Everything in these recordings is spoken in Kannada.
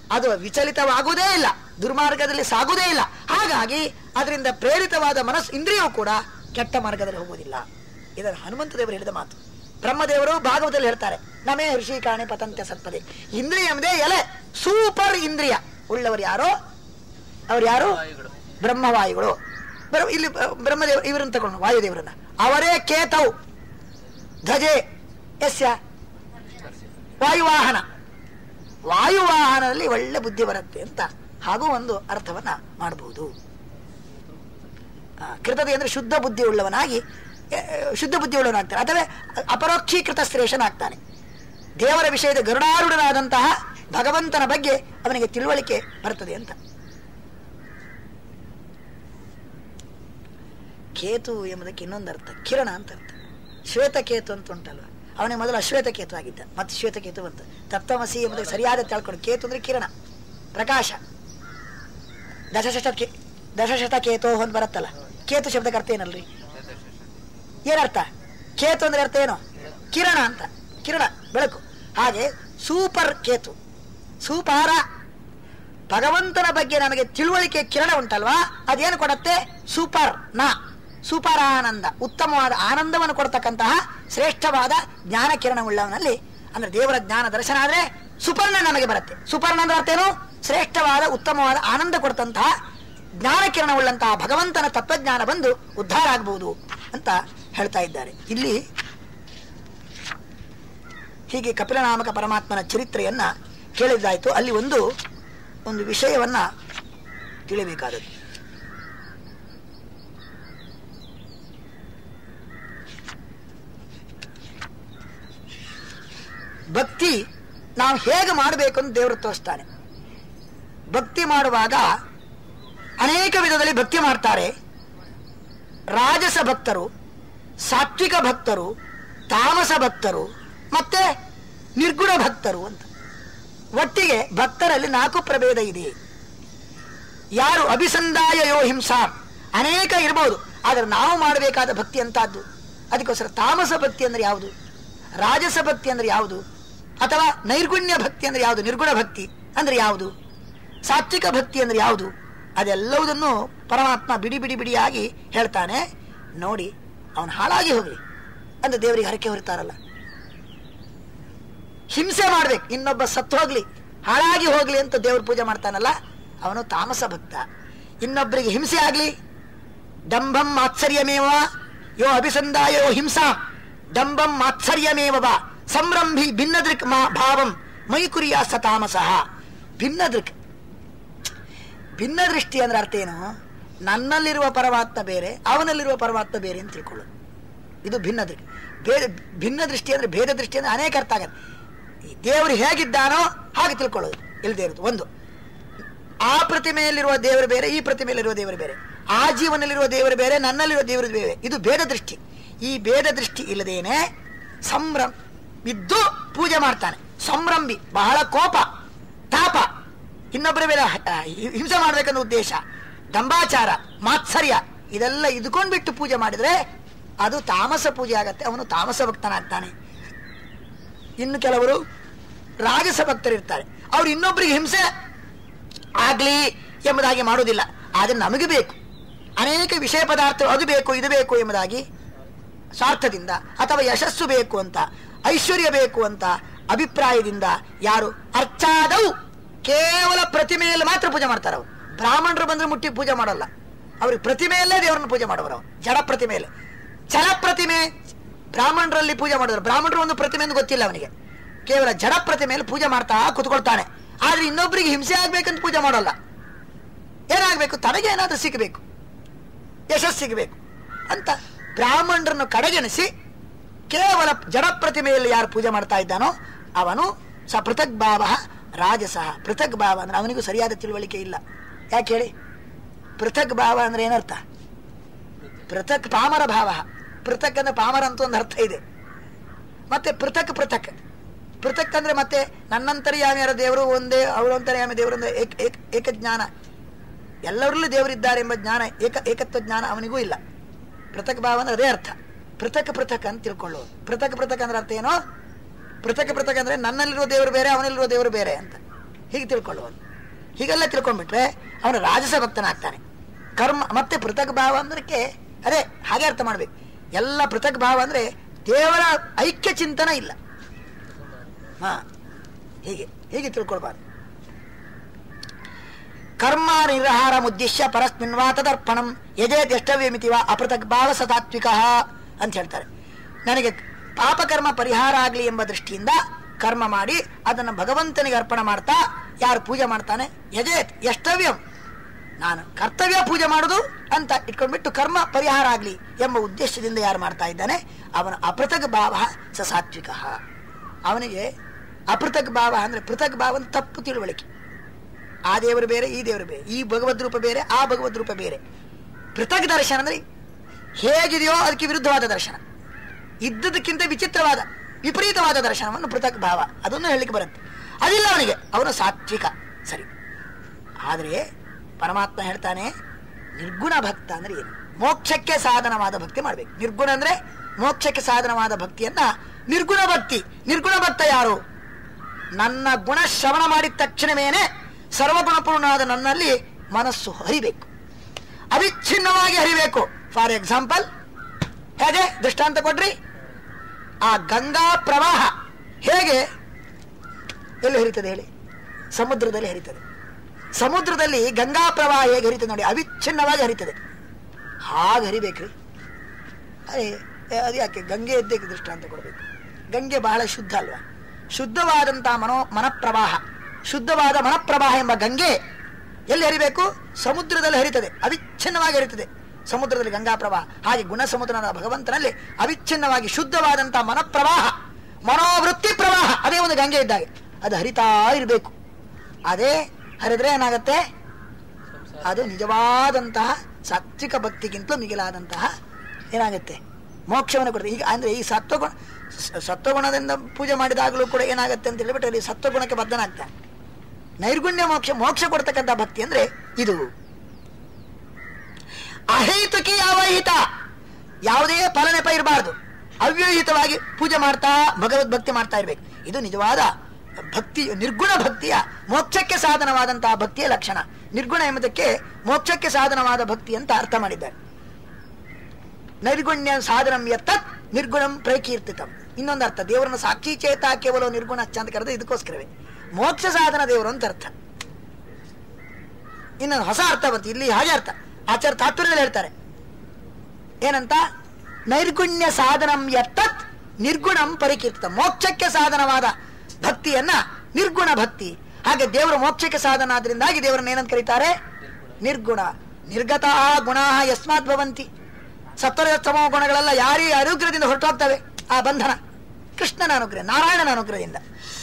ಅದು ವಿಚಲಿತವಾಗುವುದೇ ಇಲ್ಲ ದುರ್ಮಾರ್ಗದಲ್ಲಿ ಸಾಗುವುದೇ ಇಲ್ಲ ಹಾಗಾಗಿ ಅದರಿಂದ ಪ್ರೇರಿತವಾದ ಮನಸ್ಸು ಇಂದ್ರಿಯವು ಕೂಡ ಕೆಟ್ಟ ಮಾರ್ಗದಲ್ಲಿ ಹೋಗುವುದಿಲ್ಲ ಇದನ್ನು ಹನುಮಂತ ದೇವರು ಹೇಳಿದ ಮಾತು ಬ್ರಹ್ಮದೇವರು ಭಾಗವತದಲ್ಲಿ ಹೇಳ್ತಾರೆ ನಮೇ ಋಷಿಕಾಣಿ ಪತಂತ್ಯ ಸತ್ಪದೆ ಇಂದ್ರಿಯ ಎಂಬುದೇ ಎಲೆ ಸೂಪರ್ ಇಂದ್ರಿಯ ಉಳ್ಳವರು ಯಾರೋ ಅವ್ರು ಯಾರು ಬ್ರಹ್ಮವಾಯುಗಳು ಬ್ರ- ಇಲ್ಲಿ ಬ- ಬ್ರಹ್ಮದೇವ ಇವರನ್ನು ತಗೊಂಡು ವಾಯುದೇವರನ್ನ ಅವರೇ ಕೇತವು ಧ್ವಜೆ ಯಸ್ಯ ವಾಯುವಾಹನ ವಾಯುವಾಹನದಲ್ಲಿ ಒಳ್ಳೆ ಬುದ್ಧಿ ಬರುತ್ತೆ ಅಂತ ಹಾಗೂ ಒಂದು ಅರ್ಥವನ್ನ ಮಾಡಬಹುದು ಆ, ಕೃತತೆ ಅಂದ್ರೆ ಶುದ್ಧ ಬುದ್ಧಿ ಉಳ್ಳವನಾಗಿ ಆ, ಶುದ್ಧ ಬುದ್ಧಿ ಉಳ್ಳವನಾಗ್ತಾನೆ ಅಥವಾ ಅಪರೋಕ್ಷೀಕೃತ ಶ್ರೇಷ್ಠನಾಗ್ತಾನೆ ದೇವರ ವಿಷಯದ ಗರುಡಾರೂಢನಾದಂತಹ ಭಗವಂತನ ಬಗ್ಗೆ ಅವನಿಗೆ ತಿಳುವಳಿಕೆ ಬರ್ತದೆ ಅಂತ ಕೇತು ಎಂಬುದಕ್ಕೆ ಇನ್ನೊಂದು ಅರ್ಥ ಕಿರಣ ಅಂತ ಅರ್ಥ ಶ್ವೇತಕೇತು ಅಂತ ಉಂಟಲ್ವ ಅವನಿಗೆ ಮೊದಲು ಅಶ್ವೇತಕೇತು ಆಗಿದ್ದ ಮತ್ತೆ ಶ್ವೇತಕೇತು ಬಂತು ತಪ್ತಮಸಿ ಎಂಬುದಕ್ಕೆ ಸರಿಯಾದ ತಿಳ್ಕೊಂಡು ಕೇತು ಅಂದ್ರೆ ಕಿರಣ ಪ್ರಕಾಶ ದಶಶತ ಕೇ ದಶಶತ ಕೇತೋ ಅಂತ ಬರುತ್ತಲ್ಲ ಕೇತು ಶಬ್ದಕ್ಕೆ ಅರ್ಥ ಏನಲ್ರಿ ಏನರ್ಥ ಕೇತು ಅಂದ್ರೆ ಅರ್ಥ ಏನು ಕಿರಣ ಅಂತ ಕಿರಣ ಬೆಳಕು ಹಾಗೆ ಸೂಪರ್ ಕೇತು ಸೂಪಾರ ಭಗವಂತನ ಬಗ್ಗೆ ನಮಗೆ ತಿಳುವಳಿಕೆ ಕಿರಣ ಉಂಟಲ್ವಾ ಅದೇನು ಕೊಡತ್ತೆ ಸೂಪರ್ ನಾ ಸೂಪರ್ ಆನಂದ ಉತ್ತಮವಾದ ಆನಂದವನ್ನು ಕೊಡ್ತಕ್ಕಂತಹ ಶ್ರೇಷ್ಠವಾದ ಜ್ಞಾನ ಕಿರಣವುಳ್ಳವನಲ್ಲಿ ಅಂದ್ರೆ ದೇವರ ಜ್ಞಾನ ದರ್ಶನ ಆದ್ರೆ ಸುಪರ್ಣ ನಮಗೆ ಬರುತ್ತೆ ಸುಪರ್ಣ ಅಂದ್ರೆ ಅರ್ಥ ಏನು ಶ್ರೇಷ್ಠವಾದ ಉತ್ತಮವಾದ ಆನಂದ ಕೊಡ್ತಂತಹ ಜ್ಞಾನ ಕಿರಣವುಳ್ಳಂತಹ ಭಗವಂತನ ತತ್ವಜ್ಞಾನ ಬಂದು ಉದ್ಧಾರ ಆಗಬಹುದು ಅಂತ ಹೇಳ್ತಾ ಇದ್ದಾರೆ ಇಲ್ಲಿ ಹೀಗೆ ಕಪಿಲನಾಮಕ ಪರಮಾತ್ಮನ ಚರಿತ್ರೆಯನ್ನ ಕೇಳಿದ್ದಾಯ್ತು ಅಲ್ಲಿ ಒಂದು ಒಂದು ವಿಷಯವನ್ನ ತಿಳಿಬೇಕಾದದ್ದು ಭಕ್ತಿ ನಾವು ಹೇಗೆ ಮಾಡಬೇಕು ಅಂತ ದೇವರು ತೋರಿಸ್ತಾನೆ ಭಕ್ತಿ ಮಾಡುವಾಗ ಅನೇಕ ವಿಧದಲ್ಲಿ ಭಕ್ತಿ ಮಾಡ್ತಾರೆ ರಾಜಸ ಭಕ್ತರು ಸಾತ್ವಿಕ ಭಕ್ತರು ತಾಮಸ ಭಕ್ತರು ಮತ್ತೆ ನಿರ್ಗುಣ ಭಕ್ತರು ಅಂತ ಒಟ್ಟಿಗೆ ಭಕ್ತರಲ್ಲಿ ನಾಲ್ಕು ಪ್ರಭೇದ ಇದೆ ಯಾರು ಅಭಿಸಂದಾಯ ಯೋ ಹಿಂಸಾ ಅನೇಕ ಇರಬಹುದು ಆದರೆ ನಾವು ಮಾಡಬೇಕಾದ ಭಕ್ತಿ ಅಂತದ್ದು ಅದಕ್ಕೋಸ್ಕರ ತಾಮಸ ಭಕ್ತಿ ಅಂದ್ರೆ ಯಾವುದು ರಾಜಸ ಭಕ್ತಿ ಅಂದ್ರೆ ಯಾವುದು ಅಥವಾ ನೈರ್ಗುಣ್ಯ ಭಕ್ತಿ ಅಂದ್ರೆ ಯಾವುದು ನಿರ್ಗುಣ ಭಕ್ತಿ ಅಂದ್ರೆ ಯಾವುದು ಸಾತ್ವಿಕ ಭಕ್ತಿ ಅಂದ್ರೆ ಯಾವುದು ಅದೆಲ್ಲವುದನ್ನು ಪರಮಾತ್ಮ ಬಿಡಿ ಬಿಡಿ ಬಿಡಿಯಾಗಿ ಹೇಳ್ತಾನೆ ನೋಡಿ ಅವನು ಹಾಳಾಗಿ ಹೋಗ್ಲಿ ಅಂತ ದೇವರಿಗೆ ಹರಕೆ ಹೊರಿತಾರಲ್ಲ ಹಿಂಸೆ ಮಾಡ್ಬೇಕು ಇನ್ನೊಬ್ಬ ಸತ್ತು ಹೋಗ್ಲಿ ಹಾಳಾಗಿ ಹೋಗ್ಲಿ ಅಂತ ದೇವ್ರ ಪೂಜೆ ಮಾಡ್ತಾನಲ್ಲ ಅವನು ತಾಮಸ ಭಕ್ತ ಇನ್ನೊಬ್ಬರಿಗೆ ಹಿಂಸೆ ಆಗ್ಲಿ ಡಂಬಂ ಮಾತ್ಸರ್ಯಮೇವ ಯೋ ಅಭಿಸಂದಾಯೋ ಹಿಂಸಾ ಡಂಬಂ ಮಾತ್ಸರ್ಯಮೇವ ಬಾ ಸಂರಂಭಿ ಭಿನ್ನದೃಕ್ ಮಾ ಭಾವಂ ಮೈ ಕುರಿಯ ಸ ತಾಮಸಃ ಭಿನ್ನದೃಕ್ ಭಿನ್ನ ದೃಷ್ಟಿ ಅಂದ್ರೆ ಅರ್ಥ ಏನು ನನ್ನಲ್ಲಿರುವ ಪರಮಾತ್ಮ ಬೇರೆ ಅವನಲ್ಲಿರುವ ಪರಮಾತ್ಮ ಬೇರೆ ಅಂತ ತಿಳ್ಕೊಳ್ಳೋದು ಇದು ಭಿನ್ನ ದೃಷ್ಟಿ ಭೇದ ಭಿನ್ನ ದೃಷ್ಟಿ ಅಂದ್ರೆ ಭೇದ ದೃಷ್ಟಿ ಅಂದ್ರೆ ಅನೇಕ ಅರ್ಥ ಆಗತ್ತೆ ಈ ದೇವರು ಹೇಗಿದ್ದಾನೋ ಹಾಗೆ ತಿಳ್ಕೊಳ್ಳೋದು ಇಲ್ಲದೆ ಇರೋದು ಒಂದು ಆ ಪ್ರತಿಮೆಯಲ್ಲಿರುವ ದೇವರು ಬೇರೆ ಈ ಪ್ರತಿಮೆಯಲ್ಲಿರುವ ದೇವರು ಬೇರೆ ಆ ಜೀವನದಲ್ಲಿರುವ ದೇವರು ಬೇರೆ ನನ್ನಲ್ಲಿರುವ ದೇವರು ಬೇರೆ ಇದು ಭೇದ ದೃಷ್ಟಿ ಈ ಭೇದ ದೃಷ್ಟಿ ಇಲ್ಲದೇನೆ ಸಂಭ್ರಮ ಇದ್ದು ಪೂಜೆ ಮಾಡ್ತಾನೆ ಸಂಭ್ರಂಬಿ ಬಹಳ ಕೋಪ ತಾಪ ಇನ್ನೊಬ್ಬರ ಮೇಲೆ ಹ- ಹಿ- ಹಿಂಸೆ ಮಾಡ್ಬೇಕನ್ನೋ ಉದ್ದೇಶ ದಂಬಾಚಾರ ಮಾತ್ಸರ್ಯ ಇದೆಲ್ಲ ಇದ್ಕೊಂಡ್ಬಿಟ್ಟು ಪೂಜೆ ಮಾಡಿದ್ರೆ ಅದು ತಾಮಸ ಪೂಜೆ ಆಗತ್ತೆ ಅವನು ತಾಮಸ ಭಕ್ತನಾಗ್ತಾನೆ ಇನ್ನು ಕೆಲವರು ರಾಜಸ ಭಕ್ತರಿರ್ತಾರೆ ಅವ್ರು ಇನ್ನೊಬ್ಬರಿಗೆ ಹಿಂಸೆ ಆಗ್ಲಿ ಎಂಬುದಾಗಿ ಮಾಡುವುದಿಲ್ಲ ಆದರೆ ನಮಗೆ ಬೇಕು ಅನೇಕ ವಿಷಯ ಪದಾರ್ಥ ಅದು ಬೇಕು ಇದು ಬೇಕು ಎಂಬುದಾಗಿ ಸ್ವಾರ್ಥದಿಂದ ಅಥವಾ ಯಶಸ್ಸು ಬೇಕು ಅಂತ ಐಶ್ವರ್ಯ ಬೇಕು ಅಂತ ಅಭಿಪ್ರಾಯದಿಂದ ಯಾರು ಅರ್ಚಾದವು ಕೇವಲ ಪ್ರತಿಮೆಯಲ್ಲಿ ಮಾತ್ರ ಪೂಜೆ ಮಾಡ್ತಾರೆ ಅವರು ಬ್ರಾಹ್ಮಣರು ಬಂದ್ರೆ ಮುಟ್ಟಿ ಪೂಜೆ ಮಾಡಲ್ಲ ಅವ್ರಿಗೆ ಪ್ರತಿಮೆಯಲ್ಲೇ ದೇವರನ್ನ ಪೂಜೆ ಮಾಡೋರು ಅವರು ಜಡ ಪ್ರತಿಮೆಯಲ್ಲಿ ಚಲ ಪ್ರತಿಮೆ ಬ್ರಾಹ್ಮಣರಲ್ಲಿ ಪೂಜೆ ಮಾಡಿದ್ರು ಬ್ರಾಹ್ಮಣರು ಒಂದು ಪ್ರತಿಮೆ ಅಂತ ಗೊತ್ತಿಲ್ಲ ಅವನಿಗೆ ಕೇವಲ ಜಡ ಪ್ರತಿಮೆಯಲ್ಲಿ ಪೂಜೆ ಮಾಡ್ತಾ ಕುತ್ಕೊಳ್ತಾನೆ ಆದ್ರೆ ಇನ್ನೊಬ್ಬರಿಗೆ ಹಿಂಸೆ ಆಗ್ಬೇಕಂತ ಪೂಜೆ ಮಾಡಲ್ಲ ಏನಾಗಬೇಕು ತನಗೆ ಏನಾದ್ರೂ ಸಿಗಬೇಕು ಯಶಸ್ಸು ಸಿಗಬೇಕು ಅಂತ ಬ್ರಾಹ್ಮಣರನ್ನು ಕಡೆಗಣಿಸಿ ಕೇವಲ ಜಡ ಪ್ರತಿಮೆಯಲ್ಲಿ ಯಾರು ಪೂಜೆ ಮಾಡ್ತಾ ಇದ್ದಾನೋ ಅವನು ಸ ಪೃಥಕ್ ಭಾವ ರಾಜಸಃ ಪೃಥಕ್ ಭಾವ ಅಂದ್ರೆ ಅವನಿಗೂ ಸರಿಯಾದ ತಿಳುವಳಿಕೆ ಇಲ್ಲ ಯಾಕೆ ಹೇಳಿ ಪೃಥಕ್ ಭಾವ ಅಂದ್ರೆ ಏನರ್ಥ ಪೃಥಕ್ ಪಾಮರ ಭಾವ ಪೃಥಕ್ ಅಂದ್ರೆ ಪಾಮರ ಅಂತ ಒಂದು ಅರ್ಥ ಇದೆ ಮತ್ತೆ ಪೃಥಕ್ ಪೃಥಕ್ ಪೃಥಕ್ ಅಂದ್ರೆ ಮತ್ತೆ ನನ್ನಂತರ್ಯಾಮಿಯರ ದೇವರು ಒಂದೇ ಅವರಂತರ್ಯಾಮಿ ದೇವರು ಅಂದ್ರೆ ಏಕ ಏಕ- ಏಕಜ್ಞಾನ ಎಲ್ಲರಲ್ಲೂ ದೇವರಿದ್ದಾರೆ ಎಂಬ ಜ್ಞಾನ ಏಕ ಏಕತ್ವ ಜ್ಞಾನ ಅವನಿಗೂ ಇಲ್ಲ ಪೃಥಕ್ ಭಾವ ಅಂದ್ರೆ ಅದೇ ಅರ್ಥ ಪೃಥಕ್ ಪೃಥಕ್ ಅಂತ ತಿಳ್ಕೊಳ್ಳೋದು ಪೃಥಕ್ ಪೃಥಕ್ ಅಂದ್ರೆ ಅರ್ಥ ಏನೋ ಪೃಥಕ್ ಪೃಥಕ್ ಅಂದ್ರೆ ನನ್ನಲ್ಲಿರುವ ದೇವರು ಬೇರೆ ಅವನಲ್ಲಿರುವ ದೇವರು ಬೇರೆ ಅಂತ ಹೀಗೆ ತಿಳ್ಕೊಳ್ಳುವನು ಹೀಗೆಲ್ಲ ತಿಳ್ಕೊಂಡ್ಬಿಟ್ರೆ ಅವನು ರಾಜಸ ಭಕ್ತನಾಗ್ತಾನೆ ಕರ್ಮ ಮತ್ತೆ ಪೃಥಕ್ ಭಾವ ಅಂದ್ರೆ ಅದೇ ಹಾಗೆ ಅರ್ಥ ಮಾಡ್ಬೇಕು ಎಲ್ಲ ಪೃಥಕ್ ಭಾವ ಅಂದ್ರೆ ದೇವರ ಐಕ್ಯ ಚಿಂತನ ಇಲ್ಲ ಹಾ ಹೀಗೆ ಹೀಗೆ ತಿಳ್ಕೊಳ್ಬಾರ್ದು ಕರ್ಮ ನಿರ್ಹಾರ ಉದ್ದೇಶ ಪರಸ್ಮಿನ್ವಾ ತದರ್ಪಣಂ ಯಜೇತ್ ಎಷ್ಟವ್ಯಮಿತಿವ ಅಪೃಥಕ್ ಭಾವ ಸತಾತ್ವಿಕ ಅಂತ ಹೇಳ್ತಾರೆ ನನಗೆ ಪಾಪಕರ್ಮ ಪರಿಹಾರ ಆಗಲಿ ಎಂಬ ದೃಷ್ಟಿಯಿಂದ ಕರ್ಮ ಮಾಡಿ ಅದನ್ನು ಭಗವಂತನಿಗೆ ಅರ್ಪಣೆ ಮಾಡ್ತಾ ಯಾರು ಪೂಜೆ ಮಾಡ್ತಾನೆ ಯಜೇತ್ ಎಷ್ಟವ್ಯಂ ನಾನು ಕರ್ತವ್ಯ ಪೂಜೆ ಮಾಡುದು ಅಂತ ಇಟ್ಕೊಂಡ್ಬಿಟ್ಟು ಕರ್ಮ ಪರಿಹಾರ ಆಗಲಿ ಎಂಬ ಉದ್ದೇಶದಿಂದ ಯಾರು ಮಾಡ್ತಾ ಇದ್ದಾನೆ ಅವನ ಅಪೃಥಕ್ ಭಾವ ಸ ಸಾತ್ವಿಕ ಅವನಿಗೆ ಅಪೃಥಕ್ ಭಾವ ಅಂದ್ರೆ ಪೃಥಕ್ ಭಾವ ಅಂದ್ರೆ ತಪ್ಪು ತಿಳುವಳಿಕೆ ಆ ದೇವರು ಬೇರೆ ಈ ದೇವರು ಬೇರೆ ಈ ಭಗವದ್ ರೂಪ ಬೇರೆ ಆ ಭಗವದ್ ರೂಪ ಬೇರೆ ಪೃಥಕ್ ದರ್ಶನ ಅಂದ್ರೆ ಹೇಗಿದೆಯೋ ಅದಕ್ಕೆ ವಿರುದ್ಧವಾದ ದರ್ಶನ ಇದ್ದದಕ್ಕಿಂತ ವಿಚಿತ್ರವಾದ ವಿಪರೀತವಾದ ದರ್ಶನವನ್ನು ಪೃಥಕ್ ಭಾವ ಅದನ್ನು ಹೇಳಲಿಕ್ಕೆ ಬರುತ್ತೆ ಅದಿಲ್ಲ ಅವನಿಗೆ ಅವನು ಸಾತ್ವಿಕ ಸರಿ ಆದರೆ ಪರಮಾತ್ಮ ಹೇಳ್ತಾನೆ ನಿರ್ಗುಣ ಭಕ್ತ ಅಂದ್ರೆ ಏನು ಮೋಕ್ಷಕ್ಕೆ ಸಾಧನವಾದ ಭಕ್ತಿ ಮಾಡ್ಬೇಕು ನಿರ್ಗುಣ ಅಂದ್ರೆ ಮೋಕ್ಷಕ್ಕೆ ಸಾಧನವಾದ ಭಕ್ತಿಯನ್ನ ನಿರ್ಗುಣ ಭಕ್ತಿ ನಿರ್ಗುಣ ಭಕ್ತ ಯಾರು ನನ್ನ ಗುಣ ಶ್ರವಣ ಮಾಡಿದ ತಕ್ಷಣವೇನೆ ಸರ್ವಗುಣಪೂರ್ಣವಾದ ನನ್ನಲ್ಲಿ ಮನಸ್ಸು ಹರಿಬೇಕು ಅವಿಚ್ಛಿನ್ನವಾಗಿ ಹರಿಬೇಕು ಫಾರ್ ಎಕ್ಸಾಂಪಲ್ ಹೇಗೆ ದೃಷ್ಟಾಂತ ಕೊಡ್ರಿ ಆ ಗಂಗಾ ಪ್ರವಾಹ ಹೇಗೆ ಎಲ್ಲಿ ಹರಿತದೆ ಹೇಳಿ ಸಮುದ್ರದಲ್ಲಿ ಹರಿತದೆ ಸಮುದ್ರದಲ್ಲಿ ಗಂಗಾ ಪ್ರವಾಹ ಹೇಗೆ ಹರಿತದೆ ನೋಡಿ ಅವಿಚ್ಛಿನ್ನವಾಗಿ ಹರಿತದೆ ಹಾಗೆ ಹರಿಬೇಕ್ರಿ ಅದೇ ಅದು ಯಾಕೆ ಗಂಗೆ ಎದ್ದೇಕೆ ದೃಷ್ಟಾಂತ ಕೊಡಬೇಕು ಗಂಗೆ ಬಹಳ ಶುದ್ಧ ಅಲ್ವಾ ಶುದ್ಧವಾದಂತಹ ಮನೋ ಮನಪ್ರವಾಹ ಶುದ್ಧವಾದ ಮನಪ್ರವಾಹ ಎಂಬ ಗಂಗೆ ಎಲ್ಲಿ ಹರಿಬೇಕು ಸಮುದ್ರದಲ್ಲಿ ಹರಿತದೆ ಅವಿಚ್ಛಿನ್ನವಾಗಿ ಹರಿತದೆ ಸಮುದ್ರದಲ್ಲಿ ಗಂಗಾ ಪ್ರವಾಹ ಹಾಗೆ ಗುಣ ಸಮುದ್ರನ ಭಗವಂತನಲ್ಲಿ ಅವಿಚ್ಛಿನ್ನವಾಗಿ ಶುದ್ಧವಾದಂತಹ ಮನಪ್ರವಾಹ ಮನೋವೃತ್ತಿ ಪ್ರವಾಹ ಅದೇ ಒಂದು ಗಂಗೆ ಇದ್ದಾಗೆ ಅದು ಹರಿತಾ ಇರಬೇಕು ಅದೇ ಹರಿದ್ರೆ ಏನಾಗತ್ತೆ ಅದು ನಿಜವಾದಂತಹ ಸಾತ್ವಿಕ ಭಕ್ತಿಗಿಂತಲೂ ಮಿಗಿಲಾದಂತಹ ಏನಾಗುತ್ತೆ ಮೋಕ್ಷವನ್ನು ಕೊಡುತ್ತೆ ಈಗ ಅಂದ್ರೆ ಈ ಸತ್ವಗುಣ ಸ- ಸತ್ವಗುಣದಿಂದ ಪೂಜೆ ಮಾಡಿದಾಗಲೂ ಕೂಡ ಏನಾಗುತ್ತೆ ಅಂತ ಹೇಳಿಬಿಟ್ಟು ಅಲ್ಲಿ ಸತ್ವಗುಣಕ್ಕೆ ಬದ್ಧನಾಗ್ತಾನೆ ನೈರ್ಗುಣ್ಯ ಮೋಕ್ಷ ಮೋಕ್ಷ ಕೊಡ್ತಕ್ಕಂಥ ಭಕ್ತಿ ಅಂದ್ರೆ ಇದು ಅಹೇತುಕಿ ಅವಹಿತ ಯಾವುದೇ ಫಲನೆಪ ಇರಬಾರ್ದು ಅವ್ಯವಹಿತವಾಗಿ ಪೂಜೆ ಮಾಡ್ತಾ ಭಗವದ್ ಭಕ್ತಿ ಮಾಡ್ತಾ ಇರ್ಬೇಕು ಇದು ನಿಜವಾದ ಭಕ್ತಿ ನಿರ್ಗುಣ ಭಕ್ತಿಯ ಮೋಕ್ಷಕ್ಕೆ ಸಾಧನವಾದಂತಹ ಭಕ್ತಿಯ ಲಕ್ಷಣ ನಿರ್ಗುಣ ಎಂಬುದಕ್ಕೆ ಮೋಕ್ಷಕ್ಕೆ ಸಾಧನವಾದ ಭಕ್ತಿ ಅಂತ ಅರ್ಥ ಮಾಡಿದ್ದಾರೆ ನೈರ್ಗುಣ್ಯ ಸಾಧನಂ ಯತ್ತತ್ ನಿರ್ಗುಣಂ ಪ್ರಕೀರ್ತಿತಂ ಇನ್ನೊಂದು ಅರ್ಥ ದೇವರನ್ನು ಸಾಕ್ಷಿ ಚೇತ ಕೇವಲ ನಿರ್ಗುಣ ಅಂತ ಕರೆದು ಇದಕ್ಕೋಸ್ಕರವೇ ಮೋಕ್ಷ ಸಾಧನ ದೇವರು ಅಂತ ಅರ್ಥ ಇನ್ನೊಂದು ಹೊಸ ಅರ್ಥ ಬಂತು ಇಲ್ಲಿ ಹಾಗೆ ಅರ್ಥ ಆಚಾರ್ಯ ತಾತ್ಪರ್ಯದಲ್ಲಿ ಹೇಳ್ತಾರೆ ಏನಂತ ನೈರ್ಗುಣ್ಯ ಸಾಧನಂ ಯತ್ತತ್ ನಿರ್ಗುಣಂ ಪರಿಕೀರ್ತಿತ ಮೋಕ್ಷಕ್ಕೆ ಸಾಧನವಾದ ಭಕ್ತಿಯನ್ನ ನಿರ್ಗುಣ ಭಕ್ತಿ ಹಾಗೆ ದೇವರ ಮೋಕ್ಷಕ್ಕೆ ಸಾಧನ ಆದ್ರಿಂದಾಗಿ ದೇವರನ್ನ ಏನಂತ ಕರೀತಾರೆ ನಿರ್ಗುಣ ನಿರ್ಗತ ಗುಣ ಯಸ್ಮಾತ್ ಭವಂತಿ ಸತ್ವರ ತಮೋ ಗುಣಗಳೆಲ್ಲ ಯಾರಿ ಅನುಗ್ರಹದಿಂದ ಹೊರಟೋಗ್ತವೆ ಆ ಬಂಧನ ಕೃಷ್ಣನ ಅನುಗ್ರಹ ನಾರಾಯಣನ ಅನುಗ್ರಹದಿಂದ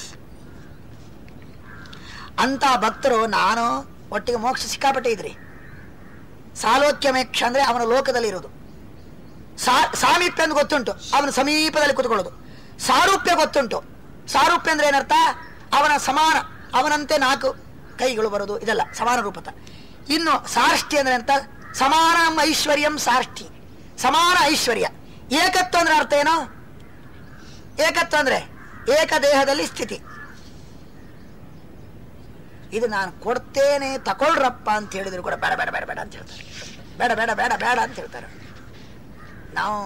ಅಂತ ಭಕ್ತರು ನಾನು ಒಟ್ಟಿಗೆ ಮೋಕ್ಷ ಸಿಕ್ಕಾಪಟ್ಟೆ ಇದ್ರಿ ಸಾಲೋಕ್ಯಮೇಕ್ಷ ಅಂದ್ರೆ ಅವನ ಲೋಕದಲ್ಲಿ ಇರೋದು ಸಾ- ಸಾಮೀಪ್ಯ ಅಂತ ಗೊತ್ತುಂಟು ಅವನ ಸಮೀಪದಲ್ಲಿ ಕೂತ್ಕೊಳ್ಳೋದು ಸಾರೂಪ್ಯ ಗೊತ್ತುಂಟು ಸಾರೂಪ್ಯ ಅಂದ್ರೆ ಏನರ್ಥ ಅವನ ಸಮಾನ ಅವನಂತೆ ನಾಲ್ಕು ಕೈಗಳು ಬರೋದು ಇದೆಲ್ಲ ಸಮಾನ ರೂಪತ ಇನ್ನು ಸಾಷ್ಟಿ ಅಂದ್ರೆ ಅಂತ ಸಮಾನ ಐಶ್ವರ್ಯಂ ಸಾಷ್ಟಿ ಸಮಾನ ಐಶ್ವರ್ಯ ಏಕತ್ವ ಅಂದ್ರೆ ಅರ್ಥ ಏನು ಏಕತ್ವ ಅಂದ್ರೆ ಏಕದೇಹದಲ್ಲಿ ಸ್ಥಿತಿ ಇದು ನಾನು ಕೊಡ್ತೇನೆ ತಗೊಳ್ರಪ್ಪ ಅಂತ ಹೇಳಿದ್ರು ಕೂಡ ಬೇಡ ಬೇಡ ಬೇಡ ಬೇಡ ಅಂತ ಹೇಳ್ತಾರೆ ಬೇಡ ಬೇಡ ಬೇಡ ಬೇಡ ಅಂತ ಹೇಳ್ತಾರೆ ನಾವು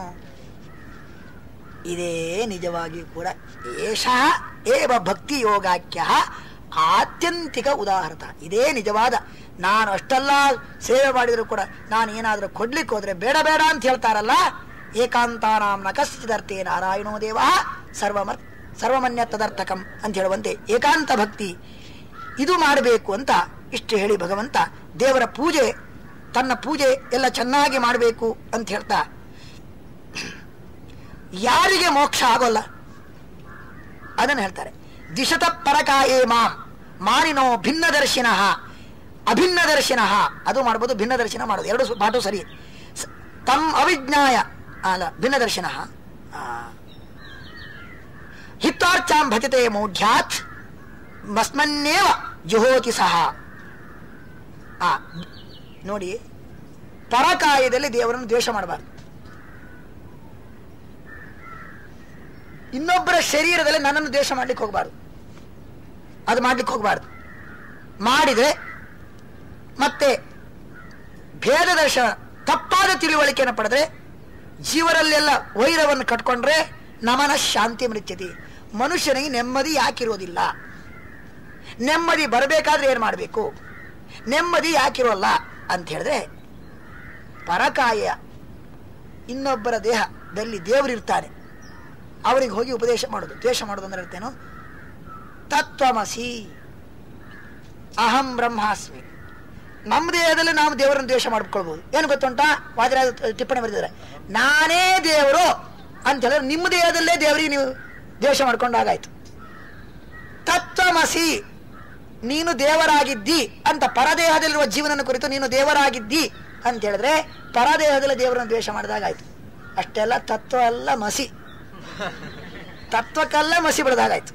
ಇದೇ ನಿಜವಾಗಿಯೂ ಕೂಡ ಏಷ ಏವ ಭಕ್ತಿ ಯೋಗಾಖ್ಯ ಆತ್ಯಂತಿಕ ಉದಾಹರಣ ಇದೇ ನಿಜವಾದ ನಾನು ಅಷ್ಟೆಲ್ಲ ಸೇವೆ ಮಾಡಿದ್ರು ಕೂಡ ನಾನು ಏನಾದರೂ ಕೊಡ್ಲಿಕ್ಕೆ ಹೋದ್ರೆ ಬೇಡ ಬೇಡ ಅಂತ ಹೇಳ್ತಾರಲ್ಲ ಏಕಾಂತಾನಾಂ ನ ಕಶ್ಚಿದರ್ಥೇ ನಾರಾಯಣೋ ದೇವ ಸರ್ವಮರ್ ಸರ್ವಮನ್ಯ ತದರ್ಥಕಂ ಅಂತ ಹೇಳುವಂತೆ ಏಕಾಂತ ಭಕ್ತಿ ಇದು ಮಾಡಬೇಕು ಅಂತ ಇಷ್ಟು ಹೇಳಿ ಭಗವಂತ ದೇವರ ಪೂಜೆ ತನ್ನ ಪೂಜೆ ಎಲ್ಲ ಚೆನ್ನಾಗಿ ಮಾಡಬೇಕು ಅಂತ ಹೇಳ್ತಾ ಯಾರಿಗೆ ಮೋಕ್ಷ ಆಗೋಲ್ಲ ಅದನ್ನು ಹೇಳ್ತಾರೆ ದಿಶತ ಪರಕಾಯೇ ಮಾಂ ಮಾನಿನೋ ಭಿನ್ನ ದರ್ಶಿನ ಅಭಿನ್ನ ದರ್ಶಿನ ಅದು ಮಾಡ್ಬೋದು ಭಿನ್ನ ದರ್ಶನ ಮಾಡೋದು ಎರಡು ಸು- ಪಾಠು ಸರಿ ಸ- ತಮ್ ಅವಿಜ್ಞಾಯ ಅಲ್ಲ ಭಿನ್ನ ದರ್ಶನ ಹಿತ್ತಾರ್ಚಾಂ ಭಜತೆ ಮೌಢ್ಯಾತ್ ಮಸ್ಮನ್ನೇವ ಜುಹೋತಿ ಸಹ ಆ ನೋಡಿ ಪರಕಾಯದಲ್ಲಿ ದೇವರನ್ನು ದ್ವೇಷ ಮಾಡಬಾರ್ದು ಇನ್ನೊಬ್ಬರ ಶರೀರದಲ್ಲಿ ನನ್ನನ್ನು ದ್ವೇಷ ಮಾಡ್ಲಿಕ್ಕೆ ಹೋಗಬಾರ್ದು ಅದು ಮಾಡ್ಲಿಕ್ಕೆ ಹೋಗಬಾರ್ದು ಮಾಡಿದ್ರೆ ಮತ್ತೆ ಭೇದ ದರ್ಶನ ತಪ್ಪಾದ ತಿಳುವಳಿಕೆಯನ್ನು ಪಡೆದ್ರೆ ಜೀವನಲ್ಲೆಲ್ಲ ವೈರವನ್ನು ಕಟ್ಕೊಂಡ್ರೆ ನಮನ ಶಾಂತಿ ಮೃತ್ಯತಿ ಮನುಷ್ಯನಿಗೆ ನೆಮ್ಮದಿ ಯಾಕಿರೋದಿಲ್ಲ ನೆಮ್ಮದಿ ಬರಬೇಕಾದ್ರೆ ಏನು ಮಾಡಬೇಕು ನೆಮ್ಮದಿ ಯಾಕಿರೋಲ್ಲ ಅಂತ ಹೇಳಿದ್ರೆ ಪರಕಾಯ ಇನ್ನೊಬ್ಬರ ದೇಹದಲ್ಲಿ ದೇವರಿರ್ತಾನೆ ಅವರಿಗೆ ಹೋಗಿ ಉಪದೇಶ ಮಾಡೋದು ದ್ವೇಷ ಮಾಡೋದು ಅಂದ್ರೆ ಅರ್ಥೇನು ತತ್ವಮಸಿ ಅಹಂ ಬ್ರಹ್ಮಾಸ್ಮಿ ನಮ್ಮ ದೇಹದಲ್ಲಿ ನಾವು ದೇವರನ್ನು ದ್ವೇಷ ಮಾಡ್ಕೊಳ್ಬಹುದು ಏನು ಗೊತ್ತುಂಟಾ ವಾದಿರಾಜ ಟಿಪ್ಪಣಿ ಬರೆದಿದ್ದಾರೆ ನಾನೇ ದೇವರು ಅಂತ ಹೇಳಿದ್ರೆ ನಿಮ್ಮ ದೇಹದಲ್ಲೇ ದೇವರಿಗೆ ನೀವು ದ್ವೇಷ ಮಾಡ್ಕೊಂಡಾಗಾಯ್ತು ತತ್ವಮಸಿ ನೀನು ದೇವರಾಗಿದ್ದಿ ಅಂತ ಪರದೇಹದಲ್ಲಿರುವ ಜೀವನನ ಕುರಿತು ನೀನು ದೇವರಾಗಿದ್ದಿ ಅಂತ ಹೇಳಿದ್ರೆ ಪರದೇಹದಲ್ಲಿ ದೇವರನ್ನು ದ್ವೇಷ ಮಾಡಿದಾಗಾಯ್ತು ಅಷ್ಟೆಲ್ಲ ತತ್ವ ಅಲ್ಲ ಮಸಿ ತತ್ವಕ್ಕೆಲ್ಲ ಮಸಿ ಬಿಡದಾಗಾಯ್ತು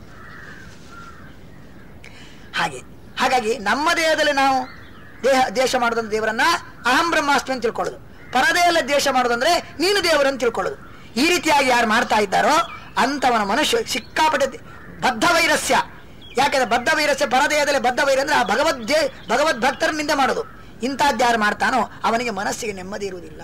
ಹಾಗೆ ಹಾಗಾಗಿ ನಮ್ಮ ದೇಹದಲ್ಲಿ ನಾವು ದೇಹ ದೇಶ ಮಾಡೋದಂದ್ರೆ ದೇವರನ್ನ ಅಹಂ ಬ್ರಹ್ಮಾಸ್ಮಿ ಅಂತ ತಿಳ್ಕೊಳ್ಳೋದು ಪರದೇಹದಲ್ಲಿ ದೇಶ ಮಾಡೋದಂದ್ರೆ ನೀನು ದೇವರನ್ನು ತಿಳ್ಕೊಳ್ಳೋದು ಈ ರೀತಿಯಾಗಿ ಯಾರು ಮಾಡ್ತಾ ಇದ್ದಾರೋ ಅಂತವನ ಮನುಷ್ಯ ಸಿಕ್ಕಾಪಟ್ಟೆ ಬದ್ಧ ವೈರಸ್ಯ ಯಾಕಂದ್ರೆ ಬದ್ಧ ವೈರಸ್ಯ ಪರದೇಹದಲ್ಲಿ ಬದ್ಧ ವೈರ ಅಂದ್ರೆ ಆ ಭಗವದ್ ದೇ- ಭಗವದ್ ಭಕ್ತರನ್ನಿಂದ ಮಾಡೋದು ಇಂಥದ್ದು ಯಾರು ಮಾಡ್ತಾನೋ ಅವನಿಗೆ ಮನಸ್ಸಿಗೆ ನೆಮ್ಮದಿ ಇರುವುದಿಲ್ಲ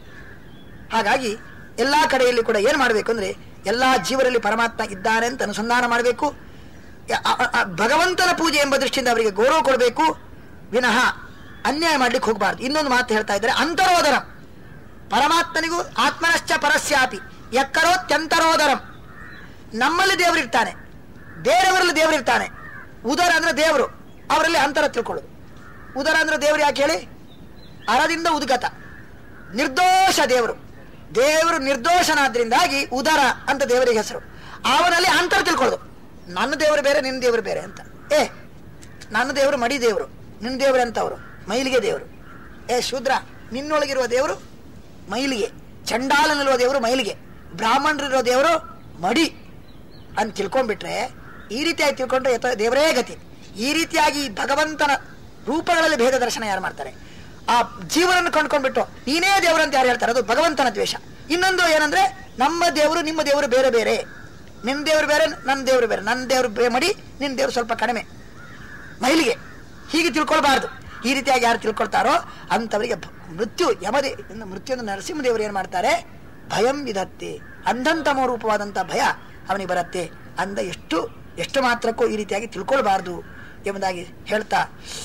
ಹಾಗಾಗಿ ಎಲ್ಲಾ ಕಡೆಯಲ್ಲಿ ಕೂಡ ಏನು ಮಾಡಬೇಕು ಅಂದ್ರೆ ಎಲ್ಲಾ ಜೀವರಲ್ಲಿ ಪರಮಾತ್ಮ ಇದ್ದಾನೆ ಅಂತ ಅನುಸಂಧಾನ ಮಾಡಬೇಕು ಯ- ಆ- ಆ- ಆ ಭಗವಂತನ ಪೂಜೆ ಎಂಬ ದೃಷ್ಟಿಯಿಂದ ಅವರಿಗೆ ಗೌರವ ಕೊಡಬೇಕು ವಿನಃ ಅನ್ಯಾಯ ಮಾಡ್ಲಿಕ್ಕೆ ಹೋಗಬಾರ್ದು ಇನ್ನೊಂದು ಮಾತು ಹೇಳ್ತಾ ಇದ್ದಾರೆ ಅಂತರೋದರ ಪರಮಾತ್ಮನಿಗೂ ಆತ್ಮನಶ್ಚ ಪರಸ್ಯಾಪಿ ಎಕ್ಕರೋತ್ಯಂತರೋದರಂ ನಮ್ಮಲ್ಲಿ ದೇವರಿರ್ತಾನೆ ಬೇರೆಯವರಲ್ಲಿ ದೇವರಿರ್ತಾನೆ ಉದರ ಅಂದ್ರೆ ದೇವರು ಅವರಲ್ಲಿ ಅಂತರ ತಿಳ್ಕೊಳ್ಳೋದು ಉದರ ಅಂದ್ರೆ ದೇವರು ಯಾಕೆ ಹೇಳಿ ಅರದಿಂದ ಉದ್ಗತ ನಿರ್ದೋಷ ದೇವರು ದೇವರು ನಿರ್ದೋಷನಾದ್ರಿಂದಾಗಿ ಉದರ ಅಂತ ದೇವರಿಗೆ ಹೆಸರು ಅವನಲ್ಲಿ ಅಂತರ ತಿಳ್ಕೊಳ್ಳೋದು ನನ್ನ ದೇವರು ಬೇರೆ ನಿನ್ನ ದೇವರು ಬೇರೆ ಅಂತ ಏ ನನ್ನ ದೇವರು ಮಡಿ ದೇವರು ನಿನ್ನ ದೇವರು ಅಂತವರು ಮೈಲಿಗೆ ದೇವರು ಏ ಶೂದ್ರ ನಿನ್ನೊಳಗಿರುವ ದೇವರು ಮೈಲಿಗೆ ಚಂಡಾಲನಿರುವ ದೇವರು ಮೈಲಿಗೆ ಬ್ರಾಹ್ಮಣರಿರೋ ದೇವರು ಮಡಿ ಅಂತ ತಿಳ್ಕೊಂಡ್ಬಿಟ್ರೆ ಈ ರೀತಿಯಾಗಿ ತಿಳ್ಕೊಂಡ್ರೆ ಯಥ ದೇವರೇ ಗತಿ ಈ ರೀತಿಯಾಗಿ ಭಗವಂತನ ರೂಪಗಳಲ್ಲಿ ಭೇದ ದರ್ಶನ ಯಾರು ಮಾಡ್ತಾರೆ ಆ ಜೀವನನ್ನು ಕಂಡ್ಕೊಂಡ್ಬಿಟ್ಟು ನೀನೇ ದೇವರು ಅಂತ ಯಾರು ಹೇಳ್ತಾರೆ ಅದು ಭಗವಂತನ ದ್ವೇಷ ಇನ್ನೊಂದು ಏನಂದ್ರೆ ನಮ್ಮ ದೇವರು ನಿಮ್ಮ ದೇವರು ಬೇರೆ ಬೇರೆ ನಿನ್ನ ದೇವರು ಬೇರೆ ನನ್ನ ದೇವರು ಬೇರೆ ನನ್ನ ದೇವರು ಬೇ ಮಡಿ ನಿನ್ನ ದೇವರು ಸ್ವಲ್ಪ ಕಡಿಮೆ ಮೈಲಿಗೆ ಹೀಗೆ ತಿಳ್ಕೊಳ್ಬಾರ್ದು ಈ ರೀತಿಯಾಗಿ ಯಾರು ತಿಳ್ಕೊಳ್ತಾರೋ ಅಂಥವರಿಗೆ ಭ- ಮೃತ್ಯು ಯಮದೇ ಇನ್ನು ಮೃತ್ಯು ಅಂದ್ರೆ ನರಸಿಂಹದೇವರು ಏನು ಮಾಡ್ತಾರೆ ಭಯಂ ವಿಧತ್ತೆ ಅಂಧಂತಮ ರೂಪವಾದಂಥ ಭಯ ಅವನಿಗೆ ಬರುತ್ತೆ ಅಂದ ಎಷ್ಟು ಎಷ್ಟು ಮಾತ್ರಕ್ಕೂ ಈ ರೀತಿಯಾಗಿ ತಿಳ್ಕೊಳ್ಬಾರ್ದು ಎಂಬುದಾಗಿ ಹೇಳ್ತಾ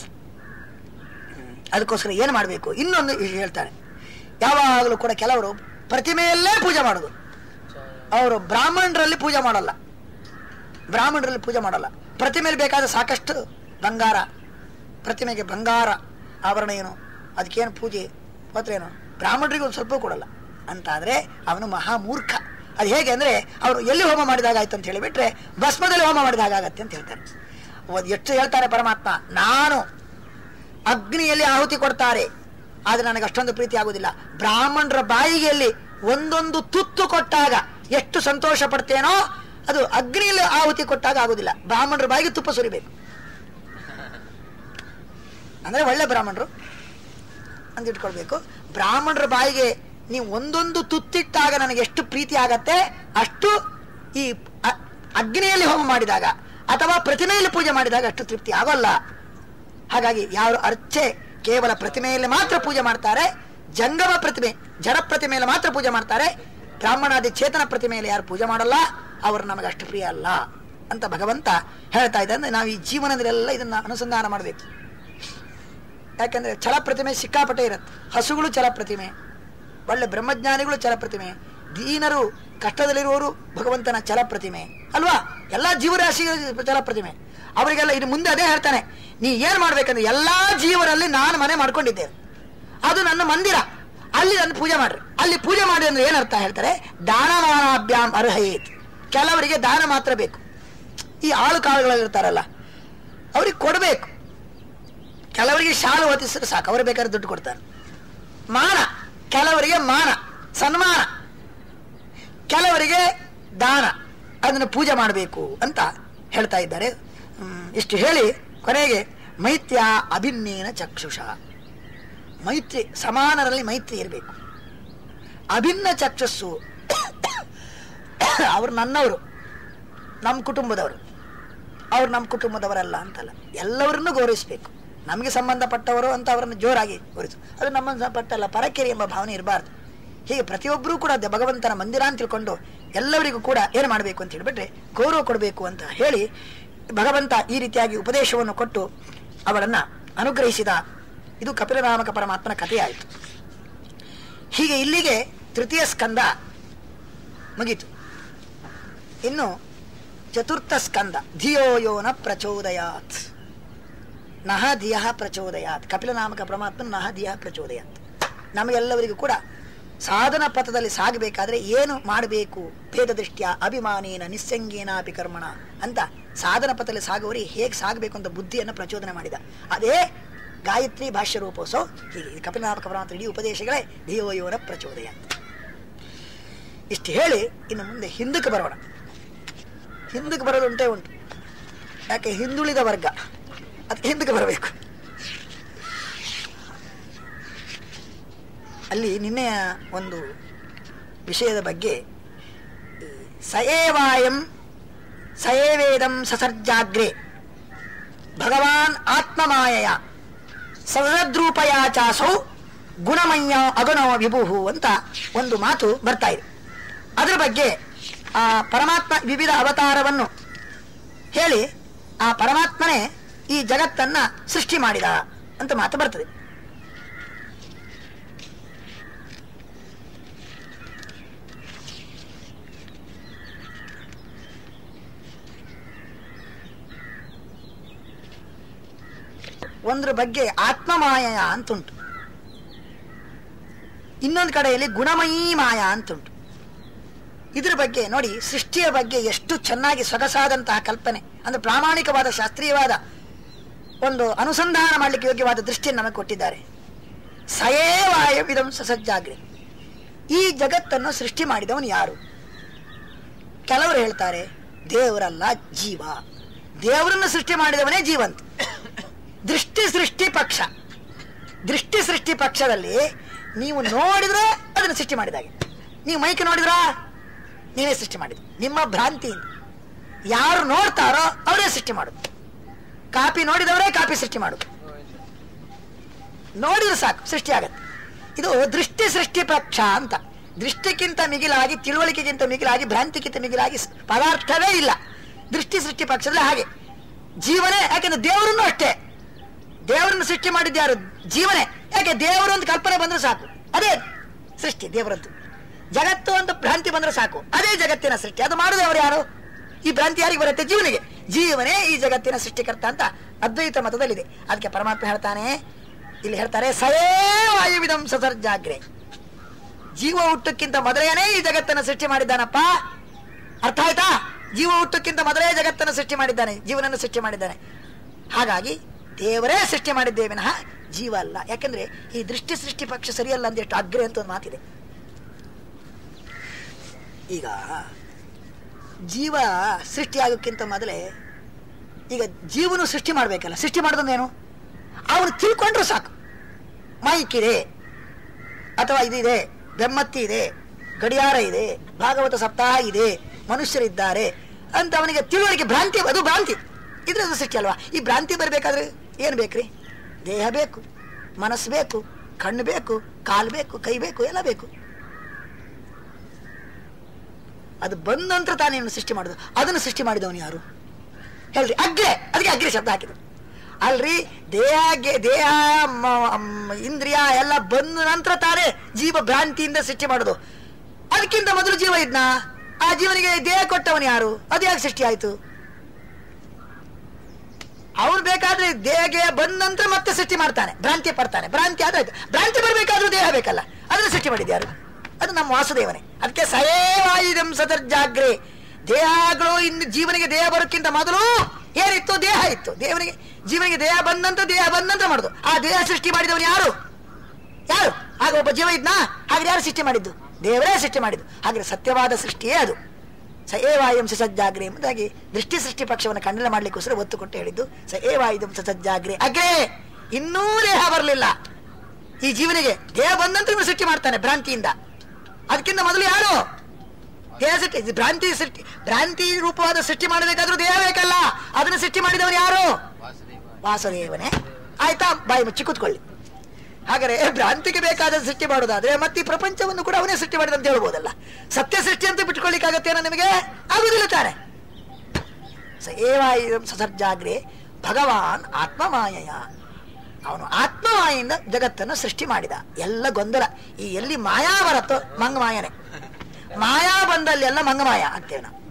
ಹ್ಮ್, ಅದಕ್ಕೋಸ್ಕರ ಏನು ಮಾಡಬೇಕು ಇನ್ನೊಂದು ವಿಷಯ ಹೇಳ್ತಾನೆ ಯಾವಾಗಲೂ ಕೂಡ ಕೆಲವರು ಪ್ರತಿಮೆಯಲ್ಲೇ ಪೂಜೆ ಮಾಡೋದು ಅವರು ಬ್ರಾಹ್ಮಣರಲ್ಲಿ ಪೂಜೆ ಮಾಡಲ್ಲ ಬ್ರಾಹ್ಮಣರಲ್ಲಿ ಪೂಜೆ ಮಾಡಲ್ಲ ಪ್ರತಿಮೆಯಲ್ಲಿ ಬೇಕಾದ ಸಾಕಷ್ಟು ಬಂಗಾರ ಪ್ರತಿಮೆಗೆ ಬಂಗಾರ ಆಭರಣ ಏನು ಅದಕ್ಕೇನು ಪೂಜೆ ಪತ್ರ ಏನು ಬ್ರಾಹ್ಮಣರಿಗೆ ಒಂದು ಸ್ವಲ್ಪ ಕೊಡಲ್ಲ ಅಂತಾದ್ರೆ ಅವನು ಮಹಾಮೂರ್ಖ ಅದು ಹೇಗೆ ಅಂದ್ರೆ ಅವರು ಎಲ್ಲಿ ಹೋಮ ಮಾಡಿದಾಗ ಆಯ್ತು ಅಂತ ಹೇಳಿಬಿಟ್ರೆ ಭಸ್ಮದಲ್ಲಿ ಹೋಮ ಮಾಡಿದಾಗ ಆಗತ್ತೆ ಅಂತ ಹೇಳ್ತಾರೆ ಒಂದು ಎಷ್ಟು ಹೇಳ್ತಾರೆ ಪರಮಾತ್ಮ ನಾನು ಅಗ್ನಿಯಲ್ಲಿ ಆಹುತಿ ಕೊಡ್ತಾರೆ ಆದ್ರೆ ನನಗೆ ಅಷ್ಟೊಂದು ಪ್ರೀತಿ ಆಗುದಿಲ್ಲ ಬ್ರಾಹ್ಮಣರ ಬಾಯಿಗೆಯಲ್ಲಿ ಒಂದೊಂದು ತುತ್ತು ಕೊಟ್ಟಾಗ ಎಷ್ಟು ಸಂತೋಷ ಪಡ್ತೇನೋ ಅದು ಅಗ್ನಿಯಲ್ಲಿ ಆಹುತಿ ಕೊಟ್ಟಾಗ ಆಗುದಿಲ್ಲ ಬ್ರಾಹ್ಮಣರ ಬಾಯಿಗೆ ತುಪ್ಪ ಸುರಿಬೇಕು ಅಂದ್ರೆ ಒಳ್ಳೆ ಬ್ರಾಹ್ಮಣರು ಅಂತ ಇಟ್ಕೊಳ್ಬೇಕು ಬ್ರಾಹ್ಮಣರ ಬಾಯಿಗೆ ನೀವು ಒಂದೊಂದು ತುತ್ತಿಟ್ಟಾಗ ನನಗೆ ಎಷ್ಟು ಪ್ರೀತಿ ಆಗತ್ತೆ ಅಷ್ಟು ಈ ಅ- ಅಗ್ನಿಯಲ್ಲಿ ಹೋಮ ಮಾಡಿದಾಗ ಅಥವಾ ಪ್ರತಿಮೆಯಲ್ಲಿ ಪೂಜೆ ಮಾಡಿದಾಗ ಅಷ್ಟು ತೃಪ್ತಿ ಆಗೋಲ್ಲ ಹಾಗಾಗಿ ಯಾರು ಅರ್ಚೆ ಕೇವಲ ಪ್ರತಿಮೆಯಲ್ಲಿ ಮಾತ್ರ ಪೂಜೆ ಮಾಡ್ತಾರೆ ಜಂಗಮ ಪ್ರತಿಮೆ ಜಡ ಪ್ರತಿಮೆಯಲ್ಲಿ ಮಾತ್ರ ಪೂಜೆ ಮಾಡ್ತಾರೆ ಬ್ರಾಹ್ಮಣಾದಿ ಚೇತನ ಪ್ರತಿಮೆಯಲ್ಲಿ ಯಾರು ಪೂಜೆ ಮಾಡಲ್ಲ ಅವರು ನಮಗೆ ಅಷ್ಟು ಪ್ರಿಯ ಅಲ್ಲ ಅಂತ ಭಗವಂತ ಹೇಳ್ತಾ ಇದ್ದ ಅಂದ್ರೆ ನಾವು ಈ ಜೀವನದಲ್ಲೆಲ್ಲ ಇದನ್ನ ಅನುಸಂಧಾನ ಮಾಡಬೇಕು ಯಾಕಂದ್ರೆ ಛಲ ಪ್ರತಿಮೆ ಸಿಕ್ಕಾಪಟ್ಟೆ ಇರುತ್ತೆ ಹಸುಗಳು ಛಲ ಪ್ರತಿಮೆ ಒಳ್ಳೆ ಬ್ರಹ್ಮಜ್ಞಾನಿಗಳು ಛಲ ಪ್ರತಿಮೆ ದೀನರು ಕಷ್ಟದಲ್ಲಿರುವವರು ಭಗವಂತನ ಛಲ ಪ್ರತಿಮೆ ಅಲ್ವಾ ಎಲ್ಲ ಜೀವರಾಶಿಗಳ ಛಲ ಪ್ರತಿಮೆ ಅವರಿಗೆಲ್ಲ ಇನ್ನು ಮುಂದೆ ಅದೇ ಹೇಳ್ತಾನೆ ನೀ ಏನ್ ಮಾಡ್ಬೇಕಂದ್ರೆ ಎಲ್ಲಾ ಜೀವರಲ್ಲಿ ನಾನು ಮನೆ ಮಾಡ್ಕೊಂಡಿದ್ದೇನೆ ಅದು ನನ್ನ ಮಂದಿರ ಅಲ್ಲಿ ನನ್ನ ಪೂಜೆ ಮಾಡ್ರಿ ಅಲ್ಲಿ ಪೂಜೆ ಮಾಡಿ ಅಂದ್ರೆ ಏನರ್ಥ ಹೇಳ್ತಾರೆ ದಾನಮಾನಾಭ್ಯಾಮ್ ಅರ್ಹಯೇತ್ ಕೆಲವರಿಗೆ ದಾನ ಮಾತ್ರ ಬೇಕು ಈ ಆಳು ಕಾಳುಗಳಿರ್ತಾರಲ್ಲ ಅವ್ರಿಗೆ ಕೊಡಬೇಕು ಕೆಲವರಿಗೆ ಶಾಲು ಹೊತ್ತಿಸಿದ್ರೆ ಸಾಕು ಅವರು ಬೇಕಾದ್ರೆ ದುಡ್ಡು ಕೊಡ್ತಾರೆ ಮಾನ ಕೆಲವರಿಗೆ ಮಾನ ಸನ್ಮಾನ ಕೆಲವರಿಗೆ ದಾನ ಅದನ್ನು ಪೂಜೆ ಮಾಡಬೇಕು ಅಂತ ಹೇಳ್ತಾ ಇದ್ದಾರೆ ಹ್ಮ್, ಇಷ್ಟು ಹೇಳಿ ಕೊನೆಗೆ ಮೈತ್ಯ ಅಭಿನ್ನೇನ ಚಕ್ಷುಷ ಮೈತ್ರಿ ಸಮಾನರಲ್ಲಿ ಮೈತ್ರಿ ಇರಬೇಕು ಅಭಿನ್ನ ಚಕ್ಷಸ್ಸು ಅವರು ನನ್ನವರು ನಮ್ಮ ಕುಟುಂಬದವರು ಅವ್ರು ನಮ್ಮ ಕುಟುಂಬದವರಲ್ಲ ಅಂತಲ್ಲ ಎಲ್ಲವರನ್ನೂ ಗೌರವಿಸಬೇಕು ನಮಗೆ ಸಂಬಂಧಪಟ್ಟವರು ಅಂತ ಅವರನ್ನು ಜೋರಾಗಿ ಗೌರವಿಸು ಅದು ನಮ್ಮ ಸಂಬಂಧಪಟ್ಟಲ್ಲ ಪರಕೆರೆ ಎಂಬ ಭಾವನೆ ಇರಬಾರ್ದು ಹೀಗೆ ಪ್ರತಿಯೊಬ್ಬರೂ ಕೂಡ ದ- ಭಗವಂತನ ಮಂದಿರ ಅಂತ ತಿಳ್ಕೊಂಡು ಎಲ್ಲರಿಗೂ ಕೂಡ ಏನು ಮಾಡಬೇಕು ಅಂತ ಹೇಳಿಬಿಟ್ರೆ ಗೌರವ ಕೊಡಬೇಕು ಅಂತ ಹೇಳಿ ಭಗವಂತ ಈ ರೀತಿಯಾಗಿ ಉಪದೇಶವನ್ನು ಕೊಟ್ಟು ಅವಳನ್ನ ಅನುಗ್ರಹಿಸಿದ ಇದು ಕಪಿಲನಾಮಕ ಪರಮಾತ್ಮನ ಕಥೆಯಾಯಿತು ಹೀಗೆ ಇಲ್ಲಿಗೆ ತೃತೀಯ ಸ್ಕಂದ ಮುಗೀತು ಇನ್ನು ಚತುರ್ಥ ಸ್ಕಂದ ಧಿಯೋ ಯೋನ ಪ್ರಚೋದಯಾತ್ ನಹ ಧಿಯ ಪ್ರಚೋದಯಾತ್ ಕಪಿಲನಾಮಕ ಪರಮಾತ್ಮನ ನಹ ಧಿಯ ಪ್ರಚೋದಯಾತ್ ನಮಗೆಲ್ಲವರಿಗೂ ಕೂಡ ಸಾಧನ ಪಥದಲ್ಲಿ ಸಾಗಬೇಕಾದ್ರೆ ಏನು ಮಾಡಬೇಕು ಭೇದ ದೃಷ್ಟಿಯ ಅಭಿಮಾನೇನ ನಿಸ್ಸಂಗೇನಾಪಿ ಕರ್ಮಣ ಅಂತ ಸಾಧನ ಪಥದಲ್ಲಿ ಸಾಗುವವರಿಗೆ ಹೇಗೆ ಸಾಗಬೇಕು ಅಂತ ಬುದ್ಧಿಯನ್ನು ಪ್ರಚೋದನೆ ಮಾಡಿದ ಅದೇ ಗಾಯತ್ರಿ ಭಾಷ್ಯ ರೂಪೋತ್ಸವ ಹೀಗೆ ಇದು ಕಪಿಲನಾಮಕ ಪರಮಾತ್ಮ ಇಡೀ ಉಪದೇಶಗಳೇ ಧಿಯೋ ಯೋನ ಪ್ರಚೋದಯ ಇಷ್ಟು ಹೇಳಿ ಇನ್ನು ಮುಂದೆ ಹಿಂದಕ್ಕೆ ಬರೋಣ ಹಿಂದಕ್ಕೆ ಬರೋದುಂಟೇ ಉಂಟು ಯಾಕೆ ಹಿಂದುಳಿದ ವರ್ಗ ಅದಕ್ಕೆ ಹಿಂದಕ್ಕೆ ಬರಬೇಕು ಅಲ್ಲಿ ನಿನ್ನೆಯ ಒಂದು ವಿಷಯದ ಬಗ್ಗೆ ಈ ಸಯೇವಾಯಂ ಸಯೇವೇದಂ ಸಸರ್ಜಾಗ್ರೆ ಭಗವಾನ್ ಆತ್ಮಮಾಯಯ ಸಸದ್ರೂಪಯಾಚಾಸೌ ಗುಣಮಯ್ಯ ಅಗುಣೋ ವಿಭುಹು ಅಂತ ಒಂದು ಮಾತು ಬರ್ತಾ ಇದೆ ಅದರ ಬಗ್ಗೆ ಆ ಪರಮಾತ್ಮ ವಿವಿಧ ಅವತಾರವನ್ನು ಹೇಳಿ ಆ ಪರಮಾತ್ಮನೇ ಈ ಜಗತ್ತನ್ನ ಸೃಷ್ಟಿ ಮಾಡಿದ ಅಂತ ಮಾತು ಬರ್ತದೆ ಒಂದ್ರ ಬಗ್ಗೆ ಆತ್ಮಮಾಯಯ ಅಂತುಂಟು ಇನ್ನೊಂದು ಕಡೆಯಲ್ಲಿ ಗುಣಮಯೀ ಮಾಯ ಅಂತುಂಟು ಇದ್ರ ಬಗ್ಗೆ ನೋಡಿ ಸೃಷ್ಟಿಯ ಬಗ್ಗೆ ಎಷ್ಟು ಚೆನ್ನಾಗಿ ಸೊಗಸಾದಂತಹ ಕಲ್ಪನೆ ಅಂದ್ರೆ ಪ್ರಾಮಾಣಿಕವಾದ ಶಾಸ್ತ್ರೀಯವಾದ ಒಂದು ಅನುಸಂಧಾನ ಮಾಡಲಿಕ್ಕೆ ಯೋಗ್ಯವಾದ ದೃಷ್ಟಿಯನ್ನು ನಮಗೆ ಕೊಟ್ಟಿದ್ದಾರೆ ಸಯೇವಾಯ ವಿಧಂ ಸಸಜ್ಜಾಗ್ರಿ ಈ ಜಗತ್ತನ್ನು ಸೃಷ್ಟಿ ಮಾಡಿದವನು ಯಾರು ಕೆಲವರು ಹೇಳ್ತಾರೆ ದೇವರಲ್ಲ ಜೀವ ದೇವರನ್ನು ಸೃಷ್ಟಿ ಮಾಡಿದವನೇ ಜೀವಂತ ದೃಷ್ಟಿ ಸೃಷ್ಟಿ ಪಕ್ಷ ದೃಷ್ಟಿ ಸೃಷ್ಟಿ ಪಕ್ಷದಲ್ಲಿ ನೀವು ನೋಡಿದ್ರೆ ಅದನ್ನು ಸೃಷ್ಟಿ ಮಾಡಿದಾಗೆ ನೀವು ಮೈಕ್ ನೋಡಿದ್ರಾ ನೀವೇ ಸೃಷ್ಟಿ ಮಾಡಿದ್ರು ನಿಮ್ಮ ಭ್ರಾಂತಿಯಿಂದ ಯಾರು ನೋಡ್ತಾರೋ ಅವರೇ ಸೃಷ್ಟಿ ಮಾಡುದು ಕಾಪಿ ನೋಡಿದವರೇ ಕಾಪಿ ಸೃಷ್ಟಿ ಮಾಡುದು ನೋಡಿದ್ರೆ ಸಾಕು ಸೃಷ್ಟಿ ಆಗತ್ತೆ ಇದು ದೃಷ್ಟಿ ಸೃಷ್ಟಿ ಪಕ್ಷ ಅಂತ ದೃಷ್ಟಿಗಿಂತ ಮಿಗಿಲಾಗಿ ತಿಳುವಳಿಕೆಗಿಂತ ಮಿಗಿಲಾಗಿ ಭ್ರಾಂತಿಗಿಂತ ಮಿಗಿಲಾಗಿ ಸ್- ಪದಾರ್ಥವೇ ಇಲ್ಲ ದೃಷ್ಟಿ ಸೃಷ್ಟಿ ಪಕ್ಷದಲ್ಲಿ ಹಾಗೆ ಜೀವನೇ ಯಾಕೆಂದ್ರೆ ದೇವರನ್ನು ಅಷ್ಟೇ ದೇವರನ್ನು ಸೃಷ್ಟಿ ಮಾಡಿದ್ಯಾರು ಜೀವನೇ ಯಾಕೆ ದೇವರು ಅಂತ ಕಲ್ಪನೆ ಬಂದ್ರೆ ಸಾಕು ಅದೇ ಸೃಷ್ಟಿ ದೇವರದ್ದು ಜಗತ್ತು ಅಂತ ಭ್ರಾಂತಿ ಬಂದ್ರೆ ಸಾಕು ಅದೇ ಜಗತ್ತಿನ ಸೃಷ್ಟಿ ಅದು ಮಾಡುದವರು ಯಾರು ಈ ಭ್ರಾಂತಿ ಯಾರಿಗೆ ಬರುತ್ತೆ ಜೀವನಿಗೆ ಜೀವನೇ ಈ ಜಗತ್ತಿನ ಸೃಷ್ಟಿಕರ್ತ ಅಂತ ಅದ್ವೈತ ಮತದಲ್ಲಿದೆ ಅದಕ್ಕೆ ಪರಮಾತ್ಮ ಹೇಳ್ತಾನೆ ಇಲ್ಲಿ ಹೇಳ್ತಾರೆ ಸಯೇ ವಾಯುವಿದಂ ಸಸರ್ಜಾಗ್ರೆ ಜೀವ ಹುಟ್ಟಕ್ಕಿಂತ ಮೊದಲೇನೇ ಈ ಜಗತ್ತನ್ನು ಸೃಷ್ಟಿ ಮಾಡಿದ್ದಾನಪ್ಪ ಅರ್ಥ ಆಯ್ತಾ ಜೀವ ಹುಟ್ಟಕ್ಕಿಂತ ಮೊದಲೇ ಜಗತ್ತನ್ನು ಸೃಷ್ಟಿ ಮಾಡಿದ್ದಾನೆ ಜೀವನನ್ನು ಸೃಷ್ಟಿ ಮಾಡಿದ್ದಾನೆ ಹಾಗಾಗಿ ದೇವರೇ ಸೃಷ್ಟಿ ಮಾಡಿದ್ದೇ ವಿನಃ ಜೀವ ಅಲ್ಲ ಯಾಕಂದ್ರೆ ಈ ದೃಷ್ಟಿ ಸೃಷ್ಟಿ ಪಕ್ಷ ಸರಿಯಲ್ಲ ಅಂತ ಎಷ್ಟು ಅಗ್ರೆ ಅಂತ ಒಂದು ಮಾತಿದೆ ಈಗ ಜೀವ ಸೃಷ್ಟಿಯಾಗೋಕ್ಕಿಂತ ಮೊದಲೇ ಈಗ ಜೀವನು ಸೃಷ್ಟಿ ಮಾಡಬೇಕಲ್ಲ ಸೃಷ್ಟಿ ಮಾಡೋದಂದೇನು ಅವನು ತಿಳ್ಕೊಂಡ್ರು ಸಾಕು ಮೈಕ್ ಇದೆ ಅಥವಾ ಇದಿದೆ ಬೆಮ್ಮತ್ತಿ ಇದೆ ಗಡಿಯಾರ ಇದೆ ಭಾಗವತ ಸಪ್ತಾಹ ಇದೆ ಮನುಷ್ಯರಿದ್ದಾರೆ ಅಂತ ಅವನಿಗೆ ತಿಳುವಳಿಕೆ ಭ್ರಾಂತಿ ಅದು ಭ್ರಾಂತಿ ಇದ್ರದ್ದು ಸೃಷ್ಟಿ ಅಲ್ವಾ ಈ ಭ್ರಾಂತಿ ಬರಬೇಕಾದ್ರೆ ಏನು ಬೇಕ್ರಿ ದೇಹ ಬೇಕು ಮನಸ್ಸು ಬೇಕು ಕಣ್ಣು ಬೇಕು ಕಾಲು ಬೇಕು ಕೈ ಬೇಕು ಎಲ್ಲ ಬೇಕು ಅದು ಬಂದ ನಂತರ ತಾನೇನು ಸೃಷ್ಟಿ ಮಾಡುದು ಅದನ್ನು ಸೃಷ್ಟಿ ಮಾಡಿದವನು ಯಾರು ಹೇಳ್ರಿ ಅಗ್ರೆ ಅದಕ್ಕೆ ಅಗ್ರೆ ಶಬ್ದ ಹಾಕಿದ್ರು ಅಲ್ರಿ ದೇಹ ಗೆ- ದೇಹ ಮ- ಮ್, ಇಂದ್ರಿಯ ಎಲ್ಲ ಬಂದ ನಂತರ ತಾನೇ ಜೀವ ಭ್ರಾಂತಿಯಿಂದ ಸೃಷ್ಟಿ ಮಾಡೋದು ಅದಕ್ಕಿಂತ ಮೊದಲು ಜೀವ ಇದ್ನ ಆ ಜೀವನಿಗೆ ದೇಹ ಕೊಟ್ಟವನು ಯಾರು ಅದು ಯಾಕೆ ಸೃಷ್ಟಿ ಆಯ್ತು ಅವನು ಬೇಕಾದ್ರೆ ದೇಹಗೆ ಬಂದ ನಂತರ ಮತ್ತೆ ಸೃಷ್ಟಿ ಮಾಡ್ತಾನೆ ಭ್ರಾಂತಿ ಪಡ್ತಾನೆ ಭ್ರಾಂತಿ ಆದಾಯ್ತು ಭ್ರಾಂತಿ ಬರಬೇಕಾದ್ರೂ ದೇಹ ಬೇಕಲ್ಲ ಅದನ್ನು ಸೃಷ್ಟಿ ಮಾಡಿದ್ಯಾರು ಅದು ನಮ್ಮ ವಾಸುದೇವನೇ ಅದಕ್ಕೆ ಸಯೇವಾಯುಧಂ ಸದರ್ಜಾಗ್ರೆ ದೇಹಗಳು ಇನ್ನು ಜೀವನಿಗೆ ದೇಹ ಬರೋಕ್ಕಿಂತ ಮೊದಲು ಏನಿತ್ತು ದೇಹ ಇತ್ತು ದೇವನಿಗೆ ಜೀವನಿಗೆ ದೇಹ ಬಂದಂತ ದೇಹ ಬಂದಂತ ಮಾಡುದು ಆ ದೇಹ ಸೃಷ್ಟಿ ಮಾಡಿದವನು ಯಾರು ಯಾರು ಆಗ ಒಬ್ಬ ಜೀವ ಇದ್ನಾ ಹಾಗೆ ಯಾರು ಸೃಷ್ಟಿ ಮಾಡಿದ್ದು ದೇವರೇ ಸೃಷ್ಟಿ ಮಾಡಿದ್ದು ಹಾಗೆ ಸತ್ಯವಾದ ಸೃಷ್ಟಿಯೇ ಅದು ಸ ಏವಾಯಂ ಸಜ್ಜಾಗ್ರೆ ಎಂಬುದಾಗಿ ದೃಷ್ಟಿ ಸೃಷ್ಟಿ ಪಕ್ಷವನ್ನು ಖಂಡನೆ ಮಾಡ್ಲಿಕ್ಕೋಸ್ಕರ ಒತ್ತು ಕೊಟ್ಟು ಹೇಳಿದ್ದು ಸ ಏವಾಯುಧಂ ಸಜ್ಜಾಗ್ರೆ ಅಗ್ರೆ ಇನ್ನೂ ದೇಹ ಬರಲಿಲ್ಲ ಈ ಜೀವನಿಗೆ ದೇಹ ಬಂದಂತ ಇವನು ಸೃಷ್ಟಿ ಮಾಡ್ತಾನೆ ಭ್ರಾಂತಿಯಿಂದ ಅದಕ್ಕಿಂತ ಮೊದಲು ಯಾರು ದೇಹ ಸೃಷ್ಟಿ ಇದು ಭ್ರಾಂತಿ ಸೃಷ್ಟಿ ಭ್ರಾಂತಿ ರೂಪವಾದ ಸೃಷ್ಟಿ ಮಾಡಬೇಕಾದ್ರೂ ದೇಹ ಬೇಕಲ್ಲ ಅದನ್ನ ಜಗತ್ತನ್ನು ಸೃಷ್ಟಿ ಮಾಡಿದವನು ಯಾರು ವಾಸುದೇವನೇ ಆಯ್ತಾ ಬಾಯಿ ಮುಚ್ಚಿ ಕೂತ್ಕೊಳ್ಳಿ ಹಾಗಾದ್ರೆ ಭ್ರಾಂತಿಗೆ ಬೇಕಾದ ಸೃಷ್ಟಿ ಮಾಡೋದಾದ್ರೆ ಮತ್ತೆ ಈ ಪ್ರಪಂಚವನ್ನು ಕೂಡ ಅವನೇ ಸೃಷ್ಟಿ ಮಾಡಿದ ಅಂತ ಹೇಳ್ಬೋದಲ್ಲ ಸತ್ಯ ಸೃಷ್ಟಿ ಅಂತ ಬಿಟ್ಕೊಳ್ಳಿಕ್ಕಾಗತ್ತೇನೋ ನಿಮಗೆ ಆಗುದಿಲ್ಲ ತಾನೆ ಸ ಏವಾಯುಧಂ ಸಸರ್ಜಾಗ್ರೆ ಭಗವಾನ್ ಆತ್ಮಮಾಯಯ ಅವನು ಆತ್ಮಮಾಯಿಂದ ಜಗತ್ತನ್ನು ಸೃಷ್ಟಿ ಮಾಡಿದ ಎಲ್ಲ ಗೊಂದಲ ಈ ಎಲ್ಲಿ ಮಾಯಾ ಬರತ್ತೋ ಮಂಗಮಾಯನೆ ಮಾಯಾ ಬಂದಲ್ಲಿ ಎಲ್ಲ ಮಂಗಮಾಯ ಅಂತೇವೆ ನಾವು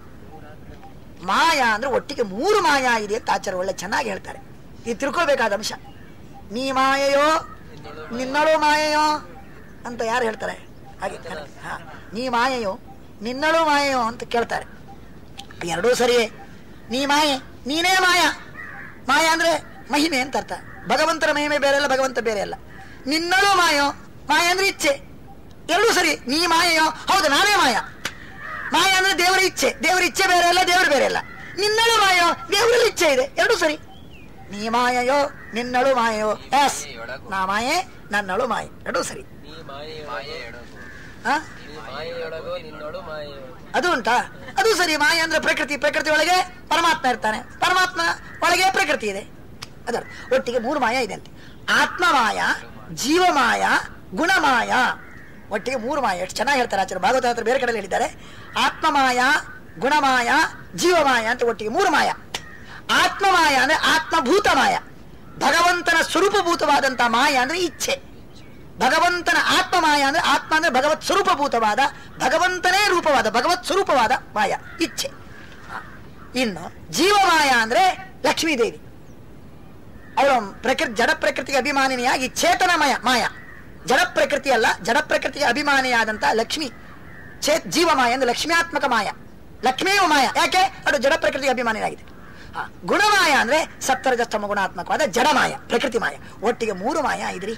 ಮಾಯಾ ಅಂದ್ರೆ ಒಟ್ಟಿಗೆ ಮೂರು ಮಾಯಾ ಇದೆ ಅಂತ ಆಚಾರ ಒಳ್ಳೆ ಚೆನ್ನಾಗಿ ಹೇಳ್ತಾರೆ ಇದು ತಿಳ್ಕೊಳ್ಬೇಕಾದ ಅಂಶ ನೀ ಮಾಯೆಯೋ ನಿನ್ನಳು ಮಾಯೆಯೋ ಅಂತ ಯಾರು ಹೇಳ್ತಾರೆ ಹಾಗೆ ಹಾ ನೀ ಮಾಯೆಯೋ ನಿನ್ನಳು ಮಾಯೆಯೋ ಅಂತ ಕೇಳ್ತಾರೆ ಎರಡೂ ಸರಿಯೇ ನೀ ಮಾಯೆ ನೀನೇ ಮಾಯ ಮಾಯ ಅಂದ್ರೆ ಮಹಿಮೆ ಅಂತ ಅರ್ಥ ಭಗವಂತನ ಮಹಿಮೆ ಬೇರೆ ಅಲ್ಲ ಭಗವಂತ ಬೇರೆ ಅಲ್ಲ ನಿನ್ನಳು ಮಾಯೋ ಮಾಯ ಅಂದ್ರೆ ಇಚ್ಛೆ ಎರಡೂ ಸರಿ ನೀ ಮಾಯೆಯೋ ಹೌದು ನಾನೇ ಮಾಯ ಮಾಯ ಅಂದ್ರೆ ದೇವರ ಇಚ್ಛೆ ದೇವರ ಇಚ್ಛೆ ಬೇರೆ ಅಲ್ಲ ದೇವರು ಬೇರೆ ಅಲ್ಲ ನಿನ್ನಳು ಮಾಯೋ ದೇವರಲ್ಲಿ ಇಚ್ಛೆ ಇದೆ ಎರಡೂ ಸರಿ ನೀ ಮಾಯೆಯೋ ನಿನ್ನಳು ಮಾಯೋ ಎಸ್ ನಾ ಮಾಯೆ ನನ್ನಳು ಮಾಯೆ ಎರಡೂ ಸರಿ ನೀ ಮಾಯೆಯೊಳಗು ಹಾ ನೀ ಮಾಯೆಯೊಳಗು ನಿನ್ನೊಳು ಮಾಯೆ ಅದು ಉಂಟಾ ಅದು ಸರಿ ಮಾಯ ಅಂದ್ರೆ ಪ್ರಕೃತಿ ಪ್ರಕೃತಿ ಒಳಗೆ ಪರಮಾತ್ಮ ಇರ್ತಾನೆ ಪರಮಾತ್ಮ ಒಳಗೆ ಪ್ರಕೃತಿ ಇದೆ ಅದರ ಒಟ್ಟಿಗೆ ಮೂರು ಮಾಯ ಇದೆ ಅಂತೆ ಆತ್ಮಮಾಯ ಜೀವಮಾಯ ಗುಣಮಾಯ ಒಟ್ಟಿಗೆ ಮೂರು ಮಾಯ ಎಷ್ಟು ಚೆನ್ನಾಗಿ ಹೇಳ್ತಾರೆ ಆಚಾರ್ಯ ಭಾಗವತ ಹತ್ರ ಬೇರೆ ಕಡೆ ಹೇಳಿದ್ದಾರೆ ಆತ್ಮಮಾಯ ಗುಣಮಾಯ ಜೀವಮಾಯ ಅಂತ ಒಟ್ಟಿಗೆ ಮೂರು ಮಾಯ ಆತ್ಮಮಾಯ ಅಂದ್ರೆ ಆತ್ಮಭೂತ ಮಾಯ ಭಗವಂತನ ಸ್ವರೂಪಭೂತವಾದಂತಹ ಮಾಯ ಅಂದ್ರೆ ಇಚ್ಛೆ ಭಗವಂತನ ಆತ್ಮ ಮಾಯ ಅಂದ್ರೆ ಆತ್ಮ ಅಂದ್ರೆ ಭಗವತ್ ಸ್ವರೂಪಭೂತವಾದ ಭಗವಂತನೇ ರೂಪವಾದ ಭಗವತ್ ಸ್ವರೂಪವಾದ ಮಾಯ ಇಚ್ಛೆ ಇನ್ನು ಜೀವಮಾಯ ಅಂದ್ರೆ ಲಕ್ಷ್ಮೀದೇವಿ ಅವಳು ಪ್ರಕೃತಿ ಜಡ ಪ್ರಕೃತಿಗೆ ಅಭಿಮಾನಿನಿಯಾಗಿ ಚೇತನಮಯ ಮಾಯ ಜಡ ಪ್ರಕೃತಿ ಅಲ್ಲ ಜಡ ಪ್ರಕೃತಿಗೆ ಅಭಿಮಾನಿಯಾದಂತಹ ಲಕ್ಷ್ಮಿ ಚೇ ಜೀವಮಾಯ ಅಂದ್ರೆ ಲಕ್ಷ್ಮ್ಯಾತ್ಮಕ ಮಾಯ ಲಕ್ಷ್ಮಿಯು ಮಾಯ ಯಾಕೆ ಅದು ಜಡ ಪ್ರಕೃತಿಗೆ ಅಭಿಮಾನಿಯಾಗಿದೆ ಆ, ಗುಣಮಾಯ ಅಂದ್ರೆ ಸಪ್ತರಜಸ್ತಮ ಗುಣಾತ್ಮಕವಾದ ಜಡಮಾಯ ಪ್ರಕೃತಿ ಮಾಯ ಒಟ್ಟಿಗೆ ಮೂರು ಮಾಯ ಇದ್ರಿ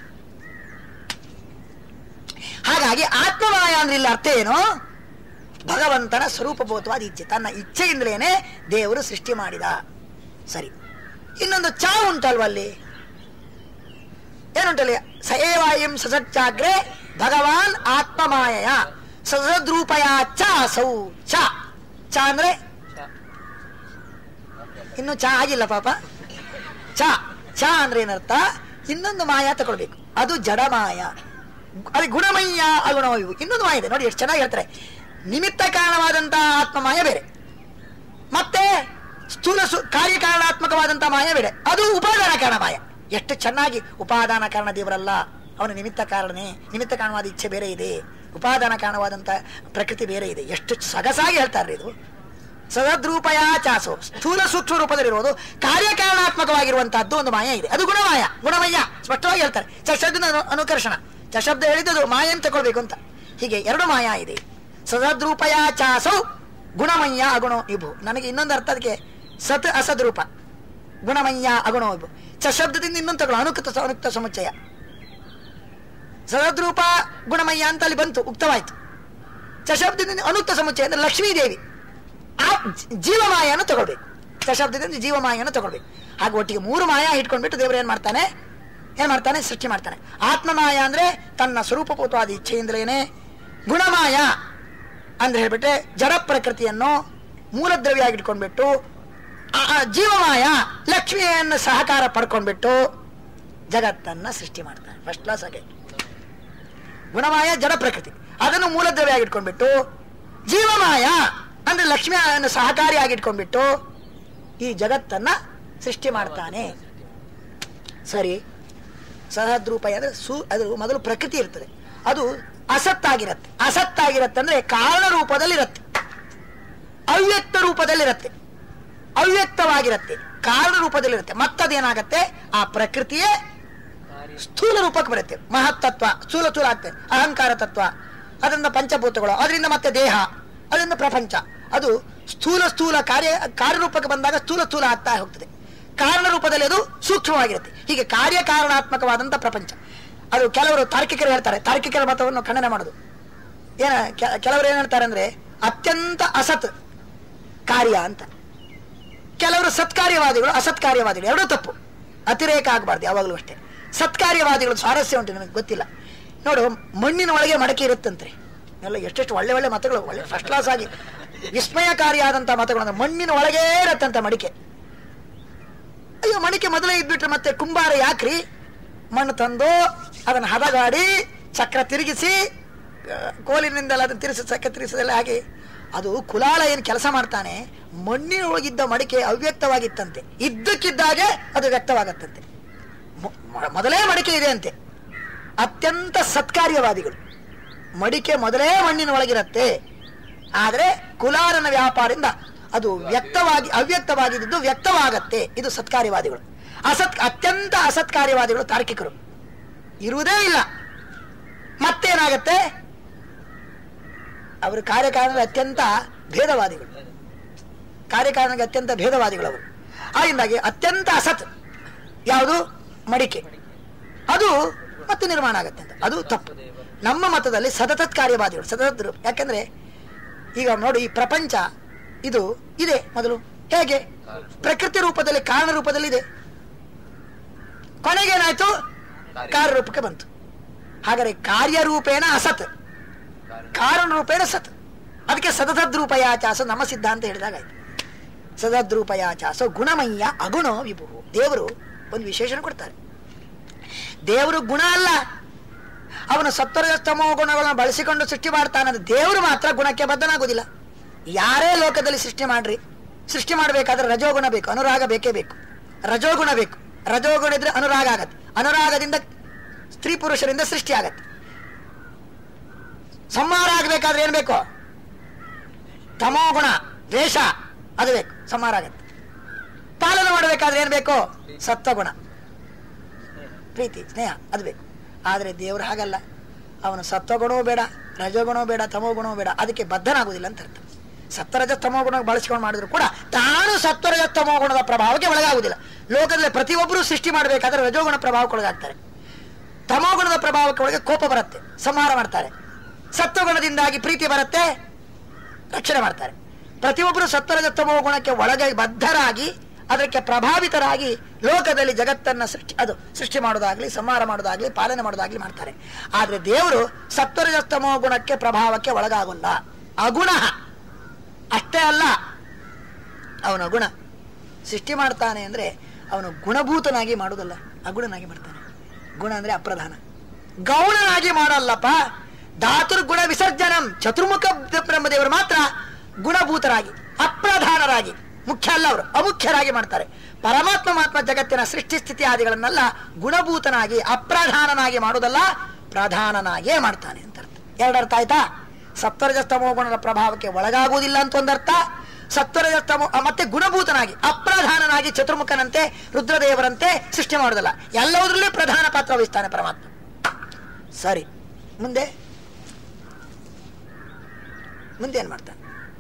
ಹಾಗಾಗಿ ಆತ್ಮಮಾಯ ಅಂದ್ರೆ ಇಲ್ಲಿ ಅರ್ಥ ಏನು ಭಗವಂತನ ಸ್ವರೂಪಭೂತವಾದ ಇಚ್ಛೆ ತನ್ನ ಇಚ್ಛೆಯಿಂದಲೇನೆ ದೇವರು ಸೃಷ್ಟಿ ಮಾಡಿದ ಸರಿ ಇನ್ನೊಂದು ಚಾ ಉಂಟಲ್ವ ಅಲ್ಲಿ ಏನುಂಟಲ್ಲಿ ಸಯೇವಾಯಂ ಸಸಚ್ಚಾಗ್ರೆ ಭಗವಾನ್ ಆತ್ಮಮಾಯಯ ಸಸದ್ರೂಪಯ ಚ ಸೌ ಚ ಚ ಅಂದ್ರೆ ಇನ್ನು ಚಾ ಆಗಿಲ್ಲ ಪಾಪ ಚ ಚ ಅಂದ್ರೆ ಏನರ್ಥ ಇನ್ನೊಂದು ಮಾಯ ತಗೊಳ್ಬೇಕು ಅದು ಜಡಮಾಯ ಅಲ್ಲಿ ಗುಣಮಯ್ಯ ಅಗುಣಮಯ್ಯು ಇನ್ನೊಂದು ಮಾಯ ಇದೆ ನೋಡಿ ಎಷ್ಟು ಚೆನ್ನಾಗಿ ಹೇಳ್ತಾರೆ ನಿಮಿತ್ತ ಕಾರಣವಾದಂತಹ ಆತ್ಮಮಾಯ ಬೇರೆ ಮತ್ತೆ ಸ್ಥೂಲ ಸು ಕಾರ್ಯಕಾರಣಾತ್ಮಕವಾದಂತಹ ಮಾಯ ಬೇರೆ ಅದು ಉಪಾದಾನ ಕಾರಣ ಮಾಯ ಎಷ್ಟು ಚೆನ್ನಾಗಿ ಉಪಾದಾನ ಕಾರಣ ದೇವರಲ್ಲ ಅವನ ನಿಮಿತ್ತ ಕಾರಣನೇ ನಿಮಿತ್ತ ಕಾರಣವಾದ ಇಚ್ಛೆ ಬೇರೆ ಇದೆ ಉಪಾದಾನ ಕಾರಣವಾದಂತ ಪ್ರಕೃತಿ ಬೇರೆ ಇದೆ ಎಷ್ಟು ಸೊಗಸಾಗಿ ಹೇಳ್ತಾರೆ ಇದು ಸದದ್ರೂಪಯ ಚಾಸು ಸ್ಥೂಲ ಸೂಕ್ಷ್ಮ ರೂಪದಲ್ಲಿರುವುದು ಕಾರ್ಯಕಾರಣಾತ್ಮಕವಾಗಿರುವಂತಹದ್ದು ಒಂದು ಮಾಯ ಇದೆ ಅದು ಗುಣಮಾಯ ಗುಣಮಯ್ಯ ಸ್ಪಷ್ಟವಾಗಿ ಹೇಳ್ತಾರೆ ಚಶಬ್ದ ಅನುಕರ್ಷಣ ಚಶಬ್ದ ಹೇಳಿದ್ದು ಮಾಯ ಅಂತ ತಗೊಳ್ಬೇಕು ಅಂತ ಹೀಗೆ ಎರಡು ಮಾಯ ಇದೆ ಸದದ್ರೂಪಯ ಚಾಸೌ ಗುಣಮಯ್ಯ ಅಗುಣೋ ಇಬು ನನಗೆ ಇನ್ನೊಂದು ಅರ್ಥ ಅದಕ್ಕೆ ಸತ್ ಅಸದ್ರೂಪ ಗುಣಮಯ್ಯ ಅಗುಣೋ ಇಬು ಚಶಬ್ದದಿಂದ ಇನ್ನೊಂದು ತಗೊಳ್ಳೋ ಅನುಕ್ತ ಅನುಕ್ತ ಸಮುಚ್ಚಯ ಸದದ್ರೂಪ ಗುಣಮಯ್ಯ ಅಂತ ಅಲ್ಲಿ ಬಂತು ಉಕ್ತವಾಯ್ತು ಚಶಬ್ದದಿಂದ ಅನುಕ್ತ ಸಮುಚ್ಚಯ ಅಂದ್ರೆ ಲಕ್ಷ್ಮೀದೇವಿ ಆ ಜ- ಜೀವಮಾಯನ ತಗೊಳ್ಬೇಕು ಶಬ್ದದಿಂದ ಜೀವಮಾಯನ ತಗೊಳ್ಬೇಕು ಹಾಗೆ ಒಟ್ಟಿಗೆ ಮೂರು ಮಾಯ ಇಟ್ಕೊಂಡ್ಬಿಟ್ಟು ದೇವರು ಏನ್ ಮಾಡ್ತಾನೆ ಏನ್ ಮಾಡ್ತಾನೆ ಸೃಷ್ಟಿ ಮಾಡ್ತಾನೆ ಆತ್ಮಮಾಯ ಅಂದ್ರೆ ತನ್ನ ಸ್ವರೂಪಭೂತವಾದ ಇಚ್ಛೆಯಿಂದಲೇನೆ ಗುಣಮಾಯ ಅಂದ್ರೆ ಹೇಳ್ಬಿಟ್ರೆ ಜಡ ಪ್ರಕೃತಿಯನ್ನು ಮೂಲದ್ರವ್ಯ ಇಟ್ಕೊಂಡ್ಬಿಟ್ಟು ಆ- ಆ ಜೀವಮಾಯ ಲಕ್ಷ್ಮಿಯನ್ನು ಸಹಕಾರ ಪಡ್ಕೊಂಡ್ಬಿಟ್ಟು ಜಗತ್ತನ್ನ ಸೃಷ್ಟಿ ಮಾಡ್ತಾನೆ ಫಸ್ಟ್ ಕ್ಲಾಸ್ ಆಗಿ ಗುಣಮಾಯ ಜಡ ಪ್ರಕೃತಿ ಅದನ್ನು ಮೂಲದ್ರವ್ಯ ಇಟ್ಕೊಂಡ್ಬಿಟ್ಟು ಜೀವಮಾಯ ಅಂದ್ರೆ ಲಕ್ಷ್ಮಿಯನ್ನು ಸಹಕಾರಿಯಾಗಿ ಇಟ್ಕೊಂಡ್ಬಿಟ್ಟು ಈ ಜಗತ್ತನ್ನ ಸೃಷ್ಟಿ ಮಾಡ್ತಾನೆ ಸರಿ ಸಹದ್ರೂಪಾಯ ಅಂದ್ರೆ ಸು ಅದು ಮೊದಲು ಪ್ರಕೃತಿ ಇರ್ತದೆ ಅದು ಅಸತ್ತಾಗಿರತ್ತೆ ಅಸತ್ತಾಗಿರತ್ತೆ ಅಂದ್ರೆ ಕಾರಣ ರೂಪದಲ್ಲಿರತ್ತೆ ಅವ್ಯಕ್ತ ರೂಪದಲ್ಲಿರತ್ತೆ ಅವ್ಯಕ್ತವಾಗಿರತ್ತೆ ಕಾರಣ ರೂಪದಲ್ಲಿರುತ್ತೆ ಮತ್ತದೇನಾಗತ್ತೆ ಆ ಪ್ರಕೃತಿಯೇ ಕಾರ್ಯ ಸ್ಥೂಲ ರೂಪಕ್ಕೆ ಬರುತ್ತೆ ಮಹತ್ತತ್ವ ಸ್ಥೂಲ ಸ್ಥೂಲ ಆಗ್ತದೆ ಅಹಂಕಾರ ತತ್ವ ಅದರಿಂದ ಪಂಚಭೂತಗಳು ಅದರಿಂದ ಮತ್ತೆ ದೇಹ ಅದರಿಂದ ಪ್ರಪಂಚ ಅದು ಸ್ಥೂಲ ಸ್ಥೂಲ ಕಾರ್ಯ ಕಾರ್ಯರೂಪಕ್ಕೆ ಬಂದಾಗ ಸ್ಥೂಲ ಸ್ಥೂಲ ಆಗ್ತಾ ಹೋಗ್ತದೆ ಕಾರಣ ರೂಪದಲ್ಲಿ ಅದು ಸೂಕ್ಷ್ಮವಾಗಿರುತ್ತೆ ಹೀಗೆ ಕಾರ್ಯಕಾರಣಾತ್ಮಕವಾದಂಥ ಪ್ರಪಂಚ ಅದು ಕೆಲವರು ತಾರ್ಕಿಕರು ಹೇಳ್ತಾರೆ ತಾರ್ಕಿಕರ ಮತವನ್ನು ಖಂಡನೆ ಮಾಡೋದು ಏನ ಕೆ- ಕೆಲವರು ಏನ್ ಹೇಳ್ತಾರೆ ಅಂದ್ರೆ ಅತ್ಯಂತ ಅಸತ್ ಕಾರ್ಯ ಅಂತ ಕೆಲವರು ಸತ್ಕಾರ್ಯವಾದಿಗಳು ಅಸತ್ಕಾರ್ಯವಾದಿಗಳು ಎರಡೂ ತಪ್ಪು ಅತಿರೇಕ ಆಗಬಾರ್ದು ಯಾವಾಗಲೂ ಅಷ್ಟೇ ಸತ್ಕಾರ್ಯವಾದಿಗಳು ಸ್ವಾರಸ್ಯ ಉಂಟು ನಿಮಗೆ ಗೊತ್ತಿಲ್ಲ ನೋಡು ಮಣ್ಣಿನ ಒಳಗೆ ಮಡಕೆ ಇರುತ್ತಂತೆ ಎಲ್ಲ ಎಷ್ಟೆಷ್ಟು ಒಳ್ಳೆ ಒಳ್ಳೆ ಮತಗಳು ಒಳ್ಳೆ ಫಸ್ಟ್ ಕ್ಲಾಸ್ ಆಗಿ ವಿಸ್ಮಯಕಾರಿಯಾದಂಥ ಮತಗಳು ಅಂದ್ರೆ ಮಣ್ಣಿನ ಒಳಗೇ ಇರತ್ತಂತ ಮಡಿಕೆ ಈಗ ಮಣಿಕೆ ಮೊದಲೇ ಇದ್ಬಿಟ್ರೆ ಮತ್ತೆ ಕುಂಬಾರ ಯಾಕ್ರಿ ಮಣ್ಣು ತಂದು ಅದನ್ನು ಹದಗಾಡಿ ಚಕ್ರ ತಿರುಗಿಸಿ ಆ, ಕೋಲಿನಿಂದೆಲ್ಲ ಅದನ್ನು ತಿರುಗಿಸಿ ಚಕ್ರ ತಿರುಗಿಸೋದೆಲ್ಲ ಹಾಗೆ ಅದು ಕುಲಾಳ ಏನು ಕೆಲಸ ಮಾಡ್ತಾನೆ ಮಣ್ಣಿನೊಳಗಿದ್ದ ಮಡಿಕೆ ಅವ್ಯಕ್ತವಾಗಿತ್ತಂತೆ ಇದ್ದಕ್ಕಿದ್ದಾಗೆ ಅದು ವ್ಯಕ್ತವಾಗತ್ತಂತೆ ಮೊ- ಮೊ- ಮೊದಲೇ ಮಡಿಕೆ ಇದೆ ಅಂತೆ ಅತ್ಯಂತ ಸತ್ಕಾರ್ಯವಾದಿಗಳು ಮಡಿಕೆ ಮೊದಲೇ ಮಣ್ಣಿನ ಒಳಗಿರತ್ತೆ ಆದರೆ ಕುಲಾರನ ವ್ಯಾಪಾರದಿಂದ ಅದು ವ್ಯಕ್ತವಾಗಿ ಅವ್ಯಕ್ತವಾಗಿದ್ದು ವ್ಯಕ್ತವಾಗತ್ತೆ ಇದು ಸತ್ಕಾರ್ಯವಾದಿಗಳು ಅಸತ್ ಅತ್ಯಂತ ಅಸತ್ಕಾರ್ಯವಾದಿಗಳು ತಾರ್ಕಿಕರು ಇರುವುದೇ ಇಲ್ಲ ಮತ್ತೇನಾಗತ್ತೆ ಅವರು ಕಾರ್ಯಕಾರಣದ ಅತ್ಯಂತ ಭೇದವಾದಿಗಳು ಕಾರ್ಯಕಾರಣಕ್ಕೆ ಅತ್ಯಂತ ಭೇದವಾದಿಗಳು ಅವರು ಆಗಿಂದಾಗಿ ಅತ್ಯಂತ ಅಸತ್ ಯಾವುದು ಮಡಿಕೆ ಅದು ಮತ್ತೆ ನಿರ್ಮಾಣ ಆಗತ್ತೆ ಅಂತ ಅದು ತಪ್ಪು ನಮ್ಮ ಮತದಲ್ಲಿ ಸತತತ್ ಕಾರ್ಯವಾದಿಗಳು ಸತತ ರೂಪ ಯಾಕಂದ್ರೆ ಈಗ ನೋಡಿ ಈ ಪ್ರಪಂಚ ಇದು ಇದೆ ಮೊದಲು ಹೇಗೆ ಪ್ರಕೃತಿ ರೂಪದಲ್ಲಿ ಕಾರಣ ರೂಪದಲ್ಲಿ ಇದೆ ಕೊನೆಗೇನಾಯ್ತು ಕಾರ್ಯರೂಪಕ್ಕೆ ಬಂತು ಹಾಗಾದ್ರೆ ಕಾರ್ಯರೂಪೇಣ ಅಸತ್ ಕಾರಣ ರೂಪೇಣ ಸತ್ ಅದಕ್ಕೆ ಸತತದ್ರೂಪಯಾಚಾಸ ನಮ್ಮ ಸಿದ್ಧಾಂತ ಹೇಳಿದಾಗ ಆಯ್ತು ಸದದ್ರೂಪಯಾಚಾಸ ಗುಣಮಯ್ಯ ಅಗುಣೋ ವಿಭು ದೇವರು ಒಂದು ವಿಶೇಷಣ ಕೊಡ್ತಾರೆ ದೇವರು ಗುಣ ಅಲ್ಲ ಅವನು ಸತ್ವರಜಸ್ತಮೋ ಗುಣಗಳನ್ನು ಬಳಸಿಕೊಂಡು ಸೃಷ್ಟಿ ಮಾಡ್ತಾನಂದ್ರೆ ದೇವರು ಮಾತ್ರ ಗುಣಕ್ಕೆ ಬದ್ಧನಾಗುವುದಿಲ್ಲ ಯಾರೇ ಲೋಕದಲ್ಲಿ ಸೃಷ್ಟಿ ಮಾಡ್ರಿ ಸೃಷ್ಟಿ ಮಾಡಬೇಕಾದ್ರೆ ರಜೋಗುಣ ಬೇಕು ಅನುರಾಗ ಬೇಕೇ ಬೇಕು ರಜೋಗುಣ ಬೇಕು ರಜೋಗುಣ ಇದ್ರೆ ಅನುರಾಗ ಆಗತ್ತೆ ಅನುರಾಗದಿಂದ ಸ್ತ್ರೀ ಪುರುಷರಿಂದ ಸೃಷ್ಟಿ ಆಗತ್ತೆ ಸಂಹಾರ ಆಗಬೇಕಾದ್ರೆ ಏನ್ ಬೇಕು ತಮೋ ಗುಣ ದ್ವೇಷ ಅದು ಬೇಕು ಸಂಹಾರ ಆಗತ್ತೆ ಪಾಲನೆ ಮಾಡಬೇಕಾದ್ರೆ ಏನ್ ಬೇಕು ಸತ್ವಗುಣ ಪ್ರೀತಿ ಸ್ನೇಹ ಅದು ಬೇಕು ಆದರೆ ದೇವರು ಹಾಗಲ್ಲ ಅವನು ಸತ್ವಗುಣವೂ ಬೇಡ ರಜೋಗುಣವೂ ಬೇಡ ತಮೋಗುಣವೂ ಬೇಡ ಅದಕ್ಕೆ ಬದ್ಧನಾಗುವುದಿಲ್ಲ ಅಂತ ಅರ್ಥ ಸತ್ವರಜ ತಮೋಗುಣ ಬಳಸಿಕೊಂಡು ಮಾಡಿದ್ರು ಕೂಡ ತಾನು ಸತ್ವರಜ ತಮೋಗುಣದ ಪ್ರಭಾವಕ್ಕೆ ಒಳಗಾಗುವುದಿಲ್ಲ ಲೋಕದಲ್ಲಿ ಪ್ರತಿಯೊಬ್ಬರೂ ಸೃಷ್ಟಿ ಮಾಡಬೇಕಾದ್ರೆ ರಜೋಗುಣ ಪ್ರಭಾವಕ್ಕೆ ಒಳಗಾಗ್ತಾರೆ ತಮೋಗುಣದ ಪ್ರಭಾವಕ್ಕೆ ಒಳಗೆ ಕೋಪ ಬರುತ್ತೆ ಸಂಹಾರ ಮಾಡ್ತಾರೆ ಸತ್ವಗುಣದಿಂದಾಗಿ ಪ್ರೀತಿ ಬರುತ್ತೆ ರಕ್ಷಣೆ ಮಾಡ್ತಾರೆ ಪ್ರತಿಯೊಬ್ಬರು ಸತ್ವರಜ ತಮೋ ಗುಣಕ್ಕೆ ಒಳಗೆ ಬದ್ಧರಾಗಿ ಅದಕ್ಕೆ ಪ್ರಭಾವಿತರಾಗಿ ಲೋಕದಲ್ಲಿ ಜಗತ್ತನ್ನ ಸೃಷ್ಟಿ ಅದು ಸೃಷ್ಟಿ ಮಾಡೋದಾಗ್ಲಿ ಸಂಹಾರ ಮಾಡೋದಾಗ್ಲಿ ಪಾಲನೆ ಮಾಡೋದಾಗ್ಲಿ ಮಾಡ್ತಾರೆ ಆದ್ರೆ ದೇವರು ಸತ್ವರಜ ತಮೋ ಗುಣಕ್ಕೆ ಪ್ರಭಾವಕ್ಕೆ ಒಳಗಾಗಲ್ಲ ಅಗುಣ ಅಷ್ಟೇ ಅಲ್ಲ ಅವನ ಗುಣ ಸೃಷ್ಟಿ ಮಾಡ್ತಾನೆ ಅಂದ್ರೆ ಅವನು ಗುಣಭೂತನಾಗಿ ಮಾಡುವುದಲ್ಲ ಅಗುಣನಾಗಿ ಮಾಡ್ತಾನೆ ಗುಣ ಅಂದ್ರೆ ಅಪ್ರಧಾನ ಗೌಣನಾಗಿ ಮಾಡಲ್ಲಪ್ಪ ಧಾತುರ್ ಗುಣ ವಿಸರ್ಜನಂ ಚತುರ್ಮುಖ ಬ್ರಹ್ಮದೇವರು ಮಾತ್ರ ಗುಣಭೂತರಾಗಿ ಅಪ್ರಧಾನರಾಗಿ ಮುಖ್ಯ ಅಲ್ಲ ಅವರು ಅಮುಖ್ಯರಾಗಿ ಮಾಡ್ತಾರೆ ಪರಮಾತ್ಮ ಮಾತ್ಮ ಜಗತ್ತಿನ ಸೃಷ್ಟಿ ಸ್ಥಿತಿ ಆದಿಗಳನ್ನೆಲ್ಲ ಗುಣಭೂತನಾಗಿ ಅಪ್ರಧಾನನಾಗಿ ಮಾಡುವುದಲ್ಲ ಪ್ರಧಾನನಾಗೇ ಮಾಡ್ತಾನೆ ಅಂತ ಅರ್ಥ ಎರಡರ್ಥ ಆಯ್ತಾ ಸತ್ವರಜಸ್ತಮೋ ಗುಣದ ಪ್ರಭಾವಕ್ಕೆ ಒಳಗಾಗುವುದಿಲ್ಲ ಅಂತ ಒಂದರ್ಥ ಸತ್ವರಜಸ್ತಮೋ ಅ, ಮತ್ತೆ ಗುಣಭೂತನಾಗಿ ಅಪ್ರಧಾನನಾಗಿ ಚತುರ್ಮುಖನಂತೆ ರುದ್ರದೇವರಂತೆ ಸೃಷ್ಟಿ ಮಾಡುವುದಲ್ಲ ಎಲ್ಲದರಲ್ಲೂ ಪ್ರಧಾನ ಪಾತ್ರ ವಹಿಸ್ತಾನೆ ಪರಮಾತ್ಮ ಸರಿ ಮುಂದೆ ಮುಂದೆ ಏನ್ ಮಾಡ್ತಾನೆ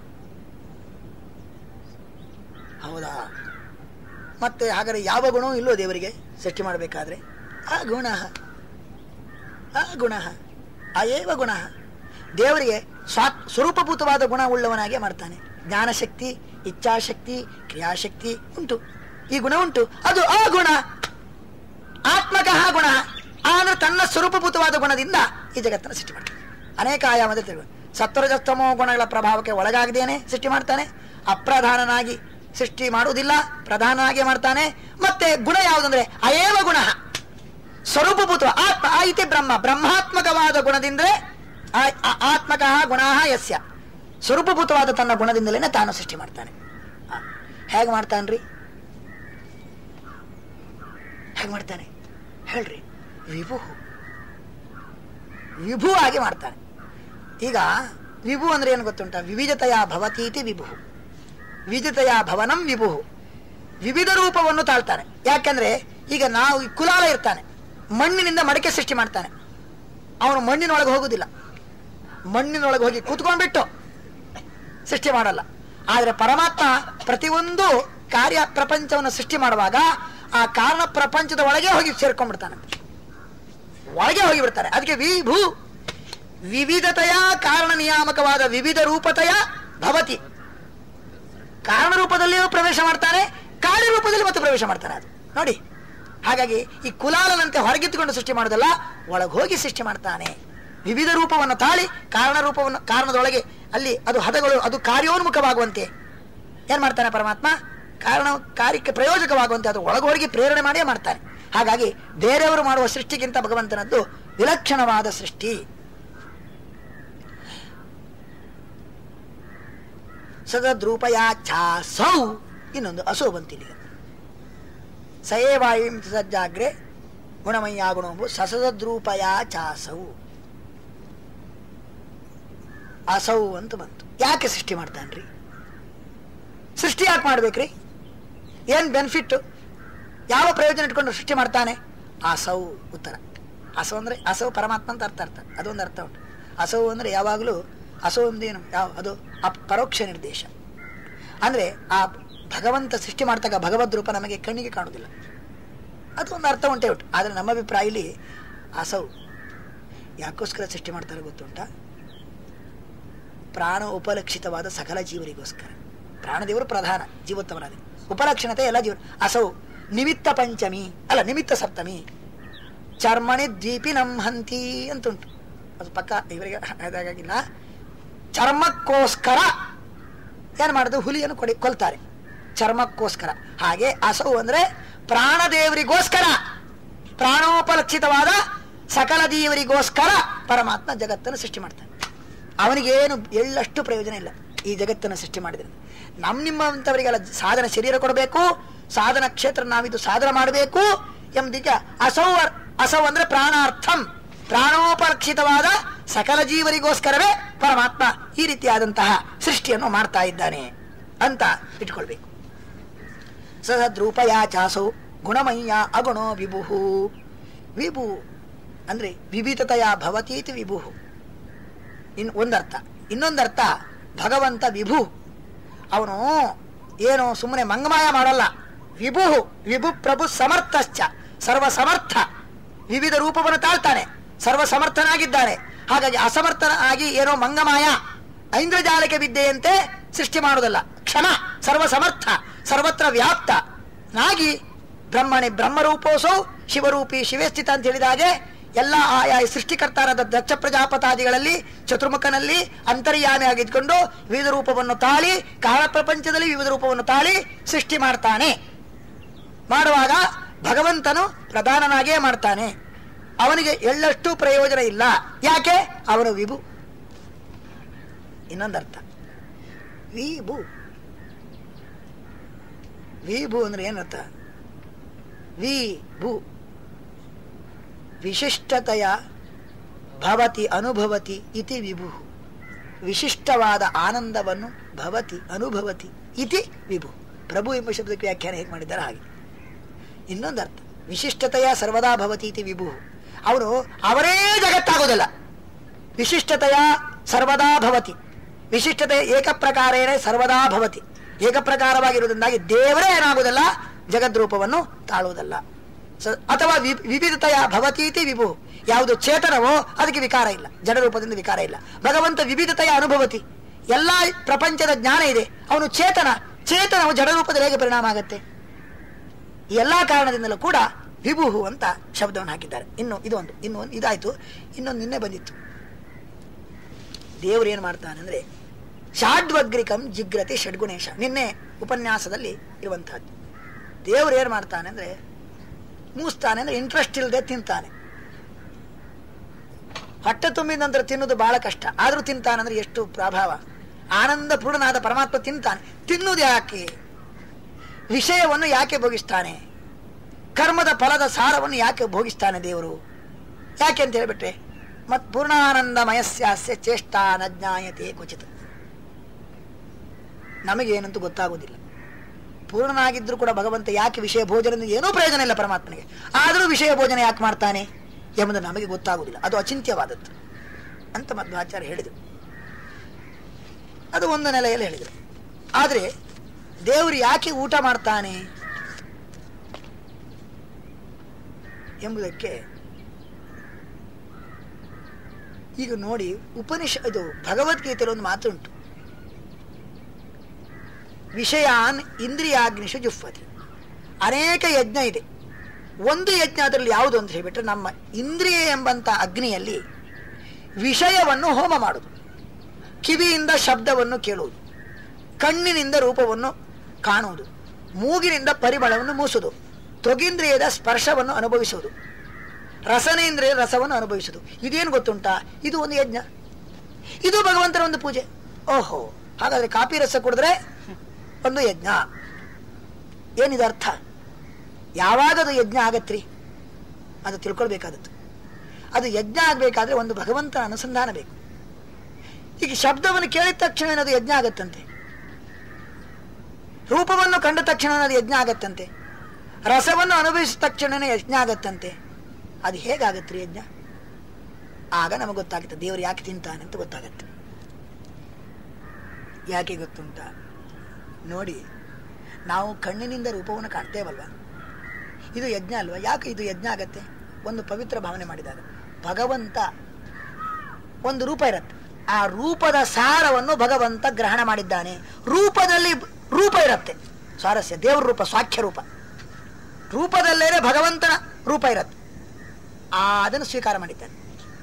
ಹೌದಾ ಮತ್ತೆ ಹಾಗಾದ್ರೆ ಯಾವ ಗುಣವೂ ಇಲ್ಲೋ ದೇವರಿಗೆ ಸೃಷ್ಟಿ ಮಾಡಬೇಕಾದ್ರೆ ಆ ಗುಣ ಆ ಗುಣ ಅಯೇವ ಗುಣ ದೇವರಿಗೆ ಸ್ವಾ ಸ್ವರೂಪಭೂತವಾದ ಗುಣ ಉಳ್ಳವನಾಗೆ ಮಾಡ್ತಾನೆ ಜ್ಞಾನಶಕ್ತಿ ಇಚ್ಛಾಶಕ್ತಿ ಕ್ರಿಯಾಶಕ್ತಿ ಉಂಟು ಈ ಗುಣ ಉಂಟು ಅದು ಆ ಗುಣ ಆತ್ಮಕ ಗುಣ ಆದ್ರೆ ತನ್ನ ಸ್ವರೂಪಭೂತವಾದ ಗುಣದಿಂದ ಈ ಜಗತ್ತನ್ನು ಸೃಷ್ಟಿ ಮಾಡ್ತಾನೆ ಅನೇಕ ಆಯಾಮದ ತಿರುగు ಸತ್ವರಜಸ್ತಮೋ ಗುಣಗಳ ಪ್ರಭಾವಕ್ಕೆ ಒಳಗಾಗದೇನೆ ಸೃಷ್ಟಿ ಮಾಡ್ತಾನೆ ಅಪ್ರಧಾನನಾಗಿ ಸೃಷ್ಟಿ ಮಾಡುವುದಿಲ್ಲ ಪ್ರಧಾನನಾಗಿ ಮಾಡ್ತಾನೆ ಮತ್ತೆ ಗುಣ ಯಾವುದಂದ್ರೆ ಅಯೇವ ಗುಣ ಸ್ವರೂಪಭೂತ ಆತ್ಮ ಆಯಿತೆ ಬ್ರಹ್ಮ ಬ್ರಹ್ಮಾತ್ಮಕವಾದ ಗುಣದಿಂದಲೇ ಆ- ಆ- ಆತ್ಮಕ ಗುಣ ಯಸ್ಯ ಸ್ವರೂಪಭೂತವಾದ ತನ್ನ ಗುಣದಿಂದಲೇ ತಾನು ಸೃಷ್ಟಿ ಮಾಡ್ತಾನೆ ಆ, ಹೇಗೆ ಮಾಡ್ತಾನ್ರಿ ಹೇಗೆ ಮಾಡ್ತಾನೆ ಹೇಳ್ರಿ ವಿಭು ವಿಭು ಆಗಿ ಮಾಡ್ತಾನೆ ಈಗ ವಿಭು ಅಂದ್ರೆ ಏನು ಗೊತ್ತುಂಟ ವಿವಿಧತೆಯ ಭವತೀತಿ ವಿಭು ವಿವಿಧತೆಯ ಭವನಂ ವಿಭು ವಿವಿಧ ರೂಪವನ್ನು ತಾಳ್ತಾನೆ ಯಾಕೆಂದ್ರೆ ಈಗ ನಾವು ಈ ಕುಲಾಲ ಇರ್ತಾನೆ ಮಣ್ಣಿನಿಂದ ಮಡಿಕೆ ಸೃಷ್ಟಿ ಮಾಡ್ತಾನೆ ಅವನು ಮಣ್ಣಿನೊಳಗೆ ಹೋಗುದಿಲ್ಲ ಮಣ್ಣಿನೊಳಗೆ ಹೋಗಿ ಕೂತ್ಕೊಂಡ್ಬಿಟ್ಟು ಸೃಷ್ಟಿ ಮಾಡಲ್ಲ ಆದರೆ ಪರಮಾತ್ಮ ಪ್ರತಿಯೊಂದು ಕಾರ್ಯ ಪ್ರಪಂಚವನ್ನು ಸೃಷ್ಟಿ ಮಾಡುವಾಗ ಆ ಕಾರಣ ಪ್ರಪಂಚದ ಒಳಗೆ ಹೋಗಿ ಸೇರ್ಕೊಂಡ್ಬಿಡ್ತಾನೆ ಒಳಗೆ ಹೋಗಿ ಬಿಡ್ತಾರೆ ಅದಕ್ಕೆ ವಿಭೂ ವಿವಿಧತೆಯ ಕಾರಣ ನಿಯಾಮಕವಾದ ವಿವಿಧ ರೂಪತೆಯ ಭವತಿ ಕಾರಣ ರೂಪದಲ್ಲಿಯೂ ಪ್ರವೇಶ ಮಾಡ್ತಾನೆ ಕಾರ್ಯ ರೂಪದಲ್ಲಿ ಮತ್ತೆ ಪ್ರವೇಶ ಮಾಡ್ತಾನೆ ಅದು ನೋಡಿ ಹಾಗಾಗಿ ಈ ಕುಲಾಲನಂತೆ ಹೊರಗಿತ್ತುಕೊಂಡು ಸೃಷ್ಟಿ ಮಾಡೋದಲ್ಲ ಒಳಗೆ ಹೋಗಿ ಸೃಷ್ಟಿ ಮಾಡ್ತಾನೆ ವಿವಿಧ ರೂಪವನ್ನು ತಾಳಿ ಕಾರಣ ರೂಪವನ್ನು ಕಾರಣದೊಳಗೆ ಅಲ್ಲಿ ಅದು ಹದಗಳು ಅದು ಕಾರ್ಯೋನ್ಮುಖವಾಗುವಂತೆ ಏನ್ ಮಾಡ್ತಾನೆ ಪರಮಾತ್ಮ ಕಾರಣ ಕಾರ್ಯಕ್ಕೆ ಪ್ರಯೋಜಕವಾಗುವಂತೆ ಅದು ಒಳಗೊಳಗೆ ಪ್ರೇರಣೆ ಮಾಡಿಯೇ ಮಾಡ್ತಾನೆ ಹಾಗಾಗಿ ಬೇರೆಯವರು ಮಾಡುವ ಸೃಷ್ಟಿಗಿಂತ ಭಗವಂತನದ್ದು ವಿಲಕ್ಷಣವಾದ ಸೃಷ್ಟಿ ಸದದ್ರೂಪಯ ಛಾಸೌ ಇನ್ನೊಂದು ಅಸೋ ಬಂತಿಲ್ಲಿ ಸಯೇವಾಯುಂ ಸಜ್ಜಾಗ್ರೆ ಗುಣಮಯ್ಯ ಗುಣವು ಸಸದದ್ರೂಪಯ ಚಾಸೌ ಅಸೌ ಅಂತ ಬಂತು ಯಾಕೆ ಸೃಷ್ಟಿ ಮಾಡ್ತಾನ್ರಿ ಸೃಷ್ಟಿ ಯಾಕೆ ಮಾಡ್ಬೇಕ್ರಿ ಏನ್ ಬೆನಿಫಿಟ್ ಯಾವ ಪ್ರಯೋಜನ ಇಟ್ಕೊಂಡು ಸೃಷ್ಟಿ ಮಾಡ್ತಾನೆ ಅಸೌ ಉತ್ತರ ಅಸೌ ಅಂದ್ರೆ ಅಸೌ ಪರಮಾತ್ಮ ಅಂತ ಅರ್ಥ ಅರ್ಥ ಅದೊಂದು ಅರ್ಥ ಉಂಟು ಅಸೌ ಅಂದ್ರೆ ಯಾವಾಗಲೂ ಅಸೌ ಏನು ಯಾವ ಅದು ಅಪ್- ಪರೋಕ್ಷ ನಿರ್ದೇಶ ಅಂದ್ರೆ ಆ ಭಗವಂತ ಸೃಷ್ಟಿ ಮಾಡ್ತಾಗ ಭಗವದ್ ರೂಪ ನಮಗೆ ಕಣ್ಣಿಗೆ ಕಾಣುವುದಿಲ್ಲ ಅದು ಒಂದು ಅರ್ಥ ಉಂಟೇ ಉಂಟು ಆದರೆ ನಮ್ಮ ಅಭಿಪ್ರಾಯ ಇಲ್ಲಿ ಅಸೌ ಯಾಕೋಸ್ಕರ ಸೃಷ್ಟಿ ಮಾಡ್ತಾರೆ ಗೊತ್ತುಂಟಾ ಪ್ರಾಣ ಉಪಲಕ್ಷಿತವಾದ ಸಕಲ ಜೀವರಿಗೋಸ್ಕರ ಪ್ರಾಣದೇವರು ಪ್ರಧಾನ ಜೀವೋತ್ತಮರಾದ ಉಪಲಕ್ಷಣತೆ ಎಲ್ಲ ಜೀವ ಅಸೌ ನಿಮಿತ್ತ ಪಂಚಮಿ ಅಲ್ಲ ನಿಮಿತ್ತ ಸಪ್ತಮಿ ಚರ್ಮಣಿ ದ್ವೀಪಿ ಹಂತಿ ಅಂತುಂಟು ಅದು ಪಕ್ಕ ಇವರಿಗೆ ಅದಾಗಿಲ್ಲ ಚರ್ಮಕ್ಕೋಸ್ಕರ ಏನು ಮಾಡೋದು ಹುಲಿಯನ್ನು ಕೊಡಿ ಕೊಲ್ತಾರೆ ಚರ್ಮಕ್ಕೋಸ್ಕರ ಹಾಗೆ ಅಸೌ ಅಂದ್ರೆ ಪ್ರಾಣದೇವರಿಗೋಸ್ಕರ ಪ್ರಾಣೋಪಲಕ್ಷಿತವಾದ ಸಕಲ ಜೀವರಿಗೋಸ್ಕರ ಪರಮಾತ್ಮ ಜಗತ್ತನ್ನು ಸೃಷ್ಟಿ ಮಾಡ್ತಾನೆ ಅವನಿಗೇನು ಎಳ್ಳಷ್ಟು ಪ್ರಯೋಜನ ಇಲ್ಲ ಈ ಜಗತ್ತನ್ನು ಸೃಷ್ಟಿ ಮಾಡಿದ್ರೆ ನಮ್ಮ ನಿಮ್ಮಂಥವರಿಗೆಲ್ಲ ಸಾಧನ ಶರೀರ ಕೊಡಬೇಕು ಸಾಧನ ಕ್ಷೇತ್ರ ನಾವಿದು ಸಾಧನ ಮಾಡಬೇಕು ಎಂಬುದಕ್ಕೆ ಅಸೌ ಅಸೌ ಅಂದ್ರೆ ಪ್ರಾಣಾರ್ಥಂ ಪ್ರಾಣೋಪಲಕ್ಷಿತವಾದ ಸಕಲ ಜೀವರಿಗೋಸ್ಕರವೇ ಪರಮಾತ್ಮ ಈ ರೀತಿಯಾದಂತಹ ಸೃಷ್ಟಿಯನ್ನು ಮಾಡ್ತಾ ಇದ್ದಾನೆ ಅಂತ ಇಟ್ಕೊಳ್ಬೇಕು ಸದದ್ರೂಪಯ ಚಾಸೌ ಗುಣಮಯ್ಯ ಅಗುಣೋ ವಿಭುಹು ವಿಭು ಅಂದ್ರೆ ವಿವಿಧತೆಯ ಭವತೀತಿ ವಿಭುಹು ಇನ್ ಒಂದರ್ಥ ಇನ್ನೊಂದರ್ಥ ಭಗವಂತ ವಿಭು ಅವನು ಏನು ಸುಮ್ಮನೆ ಮಂಗಮಾಯ ಮಾಡಲ್ಲ ವಿಭು ವಿಭು ಪ್ರಭು ಸಮರ್ಥಶ್ಚ ಸರ್ವ ಸಮರ್ಥ ವಿವಿಧ ರೂಪವನ್ನು ತಾಳ್ತಾನೆ ಸರ್ವ ಸಮರ್ಥನಾಗಿದ್ದಾನೆ ಹಾಗಾಗಿ ಅಸಮರ್ಥನ ಆಗಿ ಏನೋ ಮಂಗಮಾಯ ಐಂದ್ರಜಾಲಕ್ಕೆ ಬಿದ್ದೆಯಂತೆ ಸೃಷ್ಟಿ ಮಾಡುವುದಲ್ಲ ಕ್ಷಮ ಸರ್ವ ಸಮರ್ಥ ಸರ್ವತ್ರ ವ್ಯಾಪ್ತ ನಾಗಿ ಬ್ರಹ್ಮಣಿ ಬ್ರಹ್ಮರೂಪೋಸೌ ಶಿವರೂಪಿ ಶಿವೇ ಸ್ಥಿತ ಅಂತ ಹೇಳಿದ ಹಾಗೆ ಎಲ್ಲ ಆಯಾ ಸೃಷ್ಟಿಕರ್ತಾರಾದ ದಕ್ಷ ಪ್ರಜಾಪತಾದಿಗಳಲ್ಲಿ ಚತುರ್ಮುಖನಲ್ಲಿ ಅಂತರ್ಯಾಮಿಯಾಗಿದ್ಕೊಂಡು ವಿವಿಧ ರೂಪವನ್ನು ತಾಳಿ ಕಾಲ ಪ್ರಪಂಚದಲ್ಲಿ ವಿವಿಧ ರೂಪವನ್ನು ತಾಳಿ ಸೃಷ್ಟಿ ಮಾಡ್ತಾನೆ ಮಾಡುವಾಗ ಭಗವಂತನು ಪ್ರಧಾನನಾಗೇ ಮಾಡ್ತಾನೆ ಅವನಿಗೆ ಎಳ್ಳಷ್ಟು ಪ್ರಯೋಜನ ಇಲ್ಲ ಯಾಕೆ ಅವನು ವಿಭು ಇನ್ನೊಂದರ್ಥ ವಿಭು ವಿಭು ಅಂದ್ರೆ ಏನರ್ಥ ವಿ ಭೂ ವಿಶಿಷ್ಟತೆಯ ಭವತಿ ಅನುಭವತಿ ಇತಿ ವಿಭು ವಿಶಿಷ್ಟವಾದ ಆನಂದವನ್ನು ಭವತಿ ಅನುಭವತಿ ಇತಿ ವಿಭು ಪ್ರಭು ಎಂಬ ಶಬ್ದಕ್ಕೆ ವ್ಯಾಖ್ಯಾನ ಹೇಗೆ ಮಾಡಿದ್ದಾರೆ ಹಾಗೆ ಇನ್ನೊಂದು ಅರ್ಥ ವಿಶಿಷ್ಟತೆಯ ಸರ್ವದಾ ಭವತಿ ಇತಿ ವಿಭು ಅವನು ಅವರೇ ಜಗತ್ತಾಗೋದಿಲ್ಲ ವಿಶಿಷ್ಟತೆಯ ಸರ್ವದಾ ಭವತಿ ವಿಶಿಷ್ಟತೆ ಏಕಪ್ರಕಾರೇಣ ಸರ್ವದಾ ಭವತಿ ಏಕಪ್ರಕಾರವಾಗಿರುವುದರಿಂದಾಗಿ ದೇವರೇ ಏನಾಗುವುದಿಲ್ಲ ಜಗದ್ರೂಪವನ್ನು ತಾಳುವುದಲ್ಲ ಸ- ಅಥವಾ ವಿ- ವಿವಿಧತೆಯ ಭವತೀತಿ ವಿಭು ಯಾವುದು ಚೇತನವೋ ಅದಕ್ಕೆ ವಿಕಾರ ಇಲ್ಲ ಜಡ ರೂಪದಿಂದ ವಿಕಾರ ಇಲ್ಲ ಭಗವಂತ ವಿವಿಧತೆಯ ಅನುಭವತಿ ಎಲ್ಲ ಪ್ರಪಂಚದ ಜ್ಞಾನ ಇದೆ ಅವನು ಚೇತನ ಚೇತನವು ಜಡ ರೂಪದಲ್ಲಿ ಹೇಗೆ ಪರಿಣಾಮ ಆಗುತ್ತೆ ಈ ಎಲ್ಲಾ ಕಾರಣದಿಂದಲೂ ಕೂಡ ವಿಭುಹು ಅಂತ ಶಬ್ದವನ್ನು ಹಾಕಿದ್ದಾರೆ ಇನ್ನು ಇದೊಂದು ಇನ್ನು ಒಂದು ಇದಾಯ್ತು ಇನ್ನೊಂದು ನಿನ್ನೆ ಬಂದಿತ್ತು ದೇವರು ಏನು ಮಾಡ್ತಾನೆ ಅಂದ್ರೆ ಷಾಡ್ವಗ್ರಿಕಂ ಜಿಗ್ರತಿ ಷಡ್ಗುಣೇಶ ನಿನ್ನೆ ಉಪನ್ಯಾಸದಲ್ಲಿ ಇರುವಂತಹದ್ದು ದೇವರು ಏನು ಮಾಡ್ತಾನೆ ಅಂದ್ರೆ ಮೂಸ್ತಾನೆ ಅಂದ್ರೆ ಇಂಟ್ರೆಸ್ಟ್ ಇಲ್ಲದೆ ತಿಂತಾನೆ ಹೊಟ್ಟೆ ತುಂಬಿದ ನಂತರ ತಿನ್ನೋದು ಬಹಳ ಕಷ್ಟ ಆದ್ರೂ ತಿಂತಾನಂದ್ರೆ ಎಷ್ಟು ಪ್ರಭಾವ ಆನಂದ ಪೂರ್ಣನಾದ ಪರಮಾತ್ಮ ತಿಂತಾನೆ ತಿನ್ನುವುದು ಯಾಕೆ ವಿಷಯವನ್ನು ಯಾಕೆ ಭೋಗಿಸ್ತಾನೆ ಕರ್ಮದ ಫಲದ ಸಾರವನ್ನು ಯಾಕೆ ಭೋಗಿಸ್ತಾನೆ ದೇವರು ಯಾಕೆ ಅಂತ ಹೇಳ್ಬಿಟ್ರೆ ಮತ್ ಪೂರ್ಣಾನಂದಮಯಸ್ಯಾಸ್ಯ ಚೇಷ್ಟಾ ನ ಜ್ಞಾಯತೆ ಕ್ವಚಿತ್ ನಮಗೇನಂತೂ ಗೊತ್ತಾಗೋದಿಲ್ಲ ಪೂರ್ಣನಾಗಿದ್ರು ಕೂಡ ಭಗವಂತ ಯಾಕೆ ವಿಷಯ ಭೋಜನದಿಂದ ಏನೂ ಪ್ರಯೋಜನ ಇಲ್ಲ ಪರಮಾತ್ಮನಿಗೆ ಆದರೂ ವಿಷಯ ಭೋಜನ ಯಾಕೆ ಮಾಡ್ತಾನೆ ಎಂಬುದು ನಮಗೆ ಗೊತ್ತಾಗುವುದಿಲ್ಲ ಅದು ಅಚಿಂತ್ಯವಾದದ್ದು ಅಂತ ಮಧ್ವಾಚಾರ್ಯ ಹೇಳಿದರು ಅದು ಒಂದು ನೆಲೆಯಲ್ಲಿ ಹೇಳಿದರು ಆದರೆ ದೇವರು ಯಾಕೆ ಊಟ ಮಾಡ್ತಾನೆ ಎಂಬುದಕ್ಕೆ ಈಗ ನೋಡಿ ಉಪನಿಷ ಇದು ಭಗವದ್ಗೀತೆಯಲ್ಲಿ ಒಂದು ಮಾತುಂಟು ವಿಷಯಾನ್ ಇಂದ್ರಿಯಾಗ್ನಿಷು ಜುಫ್ವತಿ ಅನೇಕ ಯಜ್ಞ ಇದೆ ಒಂದು ಯಜ್ಞ ಅದರಲ್ಲಿ ಯಾವುದು ಅಂತ ಹೇಳಿಬಿಟ್ರೆ ನಮ್ಮ ಇಂದ್ರಿಯ ಎಂಬಂತ ಅಗ್ನಿಯಲ್ಲಿ ವಿಷಯವನ್ನು ಹೋಮ ಮಾಡುವುದು ಕಿವಿಯಿಂದ ಶಬ್ದವನ್ನು ಕೇಳುವುದು ಕಣ್ಣಿನಿಂದ ರೂಪವನ್ನು ಕಾಣುವುದು ಮೂಗಿನಿಂದ ಪರಿಮಳವನ್ನು ಮೂಸುವುದು ತ್ವಗೀಂದ್ರಿಯದ ಸ್ಪರ್ಶವನ್ನು ಅನುಭವಿಸುವುದು ರಸನೇಂದ್ರಿಯ ರಸವನ್ನು ಅನುಭವಿಸುವುದು ಇದೇನು ಗೊತ್ತುಂಟಾ ಇದು ಒಂದು ಯಜ್ಞ ಇದು ಭಗವಂತನ ಒಂದು ಪೂಜೆ ಓಹೋ ಹಾಗಾದ್ರೆ ಕಾಪಿ ರಸ ಕುಡಿದ್ರೆ ಒಂದು ಯಜ್ಞ ಏನಿದೆ ಅರ್ಥ ಯಾವಾಗ ಅದು ಯಜ್ಞ ಆಗತ್ರಿ ಅದು ತಿಳ್ಕೊಳ್ಬೇಕಾದದ್ದು ಅದು ಯಜ್ಞ ಆಗಬೇಕಾದ್ರೆ ಒಂದು ಭಗವಂತನ ಅನುಸಂಧಾನ ಬೇಕು ಈಗ ಶಬ್ದವನ್ನು ಕೇಳಿದ ತಕ್ಷಣ ಅದು ಯಜ್ಞ ಆಗತ್ತಂತೆ ರೂಪವನ್ನು ಕಂಡ ತಕ್ಷಣ ಅದು ಯಜ್ಞ ಆಗತ್ತಂತೆ ರಸವನ್ನು ಅನುಭವಿಸಿದ ತಕ್ಷಣನೇ ಯಜ್ಞ ಆಗತ್ತಂತೆ ಅದು ಹೇಗಾಗತ್ರಿ ಯಜ್ಞ ಆಗ ನಮಗೆ ಗೊತ್ತಾಗುತ್ತೆ ದೇವರು ಯಾಕೆ ತಿಂತಾನೆ ಅಂತ ಗೊತ್ತಾಗತ್ತೆ ಯಾಕೆ ಗೊತ್ತುಂಟ ನೋಡಿ ನಾವು ಕಣ್ಣಿನಿಂದ ರೂಪವನ್ನು ಕಾಣ್ತೇವಲ್ವ ಇದು ಯಜ್ಞ ಅಲ್ವಾ ಯಾಕೆ ಇದು ಯಜ್ಞ ಆಗತ್ತೆ ಒಂದು ಪವಿತ್ರ ಭಾವನೆ ಮಾಡಿದಾಗ ಭಗವಂತ ಒಂದು ರೂಪ ಇರತ್ತೆ ಆ ರೂಪದ ಸಾರವನ್ನು ಭಗವಂತ ಗ್ರಹಣ ಮಾಡಿದ್ದಾನೆ ರೂಪದಲ್ಲಿ ರೂಪ ಇರತ್ತೆ ಸ್ವಾರಸ್ಯ ದೇವ್ರ ರೂಪ ಸ್ವಾಖ್ಯ ರೂಪ ರೂಪದಲ್ಲೇನೆ ಭಗವಂತನ ರೂಪ ಇರತ್ತೆ ಆ ಅದನ್ನು ಸ್ವೀಕಾರ ಮಾಡಿದ್ದಾನೆ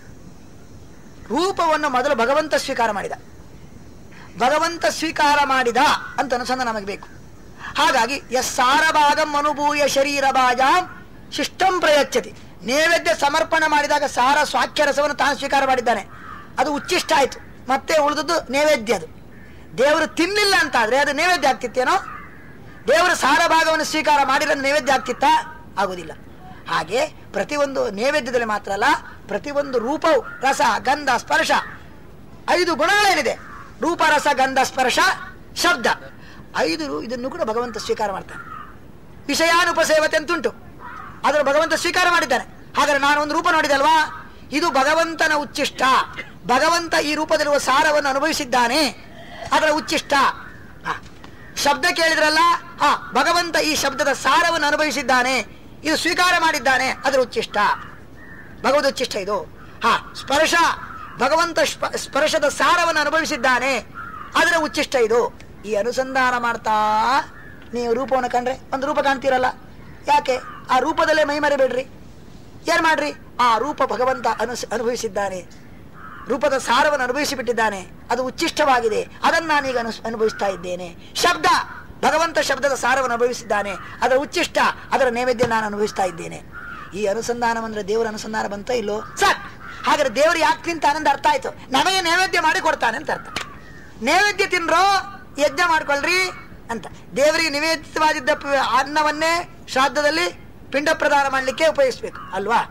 ರೂಪವನ್ನು ಮೊದಲು ಭಗವಂತ ಸ್ವೀಕಾರ ಮಾಡಿದ ಭಗವಂತ ಸ್ವೀಕಾರ ಮಾಡಿದ ಅಂತ ಅನುಸಂಧಾನ ನಮಗೆ ಬೇಕು ಹಾಗಾಗಿ ಯಸ್ಸಾರ ಭಾಗಂ ಅನುಭೂಯ ಶರೀರ ಬಾಜಾಂ ಶಿಷ್ಟಂ ಪ್ರಯಚ್ಛತಿ ನೈವೇದ್ಯ ಸಮರ್ಪಣೆ ಮಾಡಿದಾಗ ಸಾರ ಸ್ವಾಖ್ಯ ರಸವನ್ನು ತಾನು ಸ್ವೀಕಾರ ಮಾಡಿದ್ದಾನೆ ಅದು ಉಚ್ಚಿಷ್ಟ ಆಯ್ತು ಮತ್ತೆ ಉಳಿದದ್ದು ನೈವೇದ್ಯ ಅದು ದೇವರು ತಿನ್ನಿಲ್ಲ ಅಂತಾದ್ರೆ ಅದು ನೈವೇದ್ಯ ಆಗ್ತಿತ್ತೇನೋ ದೇವರ ಸಾರ ಭಾಗವನ್ನು ಸ್ವೀಕಾರ ಮಾಡಿರೋ ನೈವೇದ್ಯ ಆಗ್ತಿತ್ತಾ ಆಗುದಿಲ್ಲ ಹಾಗೆ ಪ್ರತಿಯೊಂದು ನೈವೇದ್ಯದಲ್ಲಿ ಮಾತ್ರ ಅಲ್ಲ ಪ್ರತಿಯೊಂದು ರೂಪವು ರಸ ಗಂಧ ಸ್ಪರ್ಶ ಐದು ಗುಣಗಳೇನಿದೆ ರೂಪ ರಸ ಗಂಧ ಸ್ಪರ್ಶ ಶಬ್ದ ಐದು ಇದನ್ನು ಕೂಡ ಭಗವಂತ ಸ್ವೀಕಾರ ಮಾಡ್ತಾನೆ ವಿಷಯಾನುಪಸೇವತೆ ಅಂತುಂಟು ಅದನ್ನು ಭಗವಂತ ಸ್ವೀಕಾರ ಮಾಡಿದ್ದಾನೆ ಹಾಗಾದ್ರೆ ನಾನು ಒಂದು ರೂಪ ನೋಡಿದಲ್ವಾ ಇದು ಭಗವಂತನ ಉಚ್ಚಿಷ್ಟ ಭಗವಂತ ಈ ರೂಪದಲ್ಲಿರುವ ಸಾರವನ್ನು ಅನುಭವಿಸಿದ್ದಾನೆ ಅದರ ಉಚ್ಚಿಷ್ಟ ಹ. ಶಬ್ದ ಕೇಳಿದ್ರಲ್ಲ ಹಾ ಭಗವಂತ ಈ ಶಬ್ದದ ಸಾರವನ್ನು ಅನುಭವಿಸಿದ್ದಾನೆ ಇದು ಸ್ವೀಕಾರ ಮಾಡಿದ್ದಾನೆ ಅದರ ಉಚ್ಚಿಷ್ಟ ಭಗವದ್ ಉಚ್ಚಿಷ್ಟ ಇದು ಹಾ ಸ್ಪರ್ಶ ಭಗವಂತ ಸ್ಪ- ಸ್ಪರ್ಶದ ಸಾರವನ್ನು ಅನುಭವಿಸಿದ್ದಾನೆ ಅದರ ಉಚ್ಚಿಷ್ಟ ಇದು ಈ ಅನುಸಂಧಾನ ಮಾಡ್ತಾ ನೀವು ರೂಪವನ್ನು ಕಂಡ್ರೆ ಒಂದು ರೂಪ ಕಾಣ್ತೀರಲ್ಲ ಯಾಕೆ ಆ ರೂಪದಲ್ಲೇ ಮೈ ಮರಿಬೇಡ್ರಿ ಏನ್ ಮಾಡ್ರಿ ಆ ರೂಪ ಭಗವಂತ ಅನುಸ್ ಅನುಭವಿಸಿದ್ದಾನೆ ರೂಪದ ಸಾರವನ್ನು ಅನುಭವಿಸಿ ಬಿಟ್ಟಿದ್ದಾನೆ ಅದು ಉಚ್ಚಿಷ್ಟವಾಗಿದೆ ಅದನ್ನು ನಾನೀಗ ಅನು ಅನುಭವಿಸ್ತಾ ಇದ್ದೇನೆ ಶಬ್ದ ಭಗವಂತ ಶಬ್ದದ ಸಾರವನ್ನು ಅನುಭವಿಸಿದ್ದಾನೆ ಅದರ ಉಚ್ಚಿಷ್ಟ ಅದರ ನೈವೇದ್ಯ ನಾನು ಅನುಭವಿಸ್ತಾ ಇದ್ದೇನೆ ಈ ಅನುಸಂಧಾನ ಅಂದ್ರೆ ದೇವರ ಅನುಸಂಧಾನ ಬಂತ ಇಲ್ಲೋ ಸಾಕ್ ಹಾಗಾದ್ರೆ ದೇವರು ಯಾಕೆ ತಿಂತಾನೆ ಅಂತ ಅರ್ಥ ಆಯ್ತು ನಮಗೆ ನೈವೇದ್ಯ ಮಾಡಿ ಕೊಡ್ತಾನೆ ಅಂತ ಅರ್ಥ ನೈವೇದ್ಯ ತಿನ್ರೋ ಯಜ್ಞ ಮಾಡ್ಕೊಳ್ರಿ ಅಂತ ದೇವರಿಗೆ ನಿವೇದಿತವಾದಿದ್ದ ಪ- ಅನ್ನವನ್ನೇ ಶ್ರಾದ್ದದಲ್ಲಿ ಪಿಂಡ ಪ್ರದಾನ ಮಾಡಲಿಕ್ಕೆ ಉಪಯೋಗಿಸ್ಬೇಕು ಅಲ್ವಾ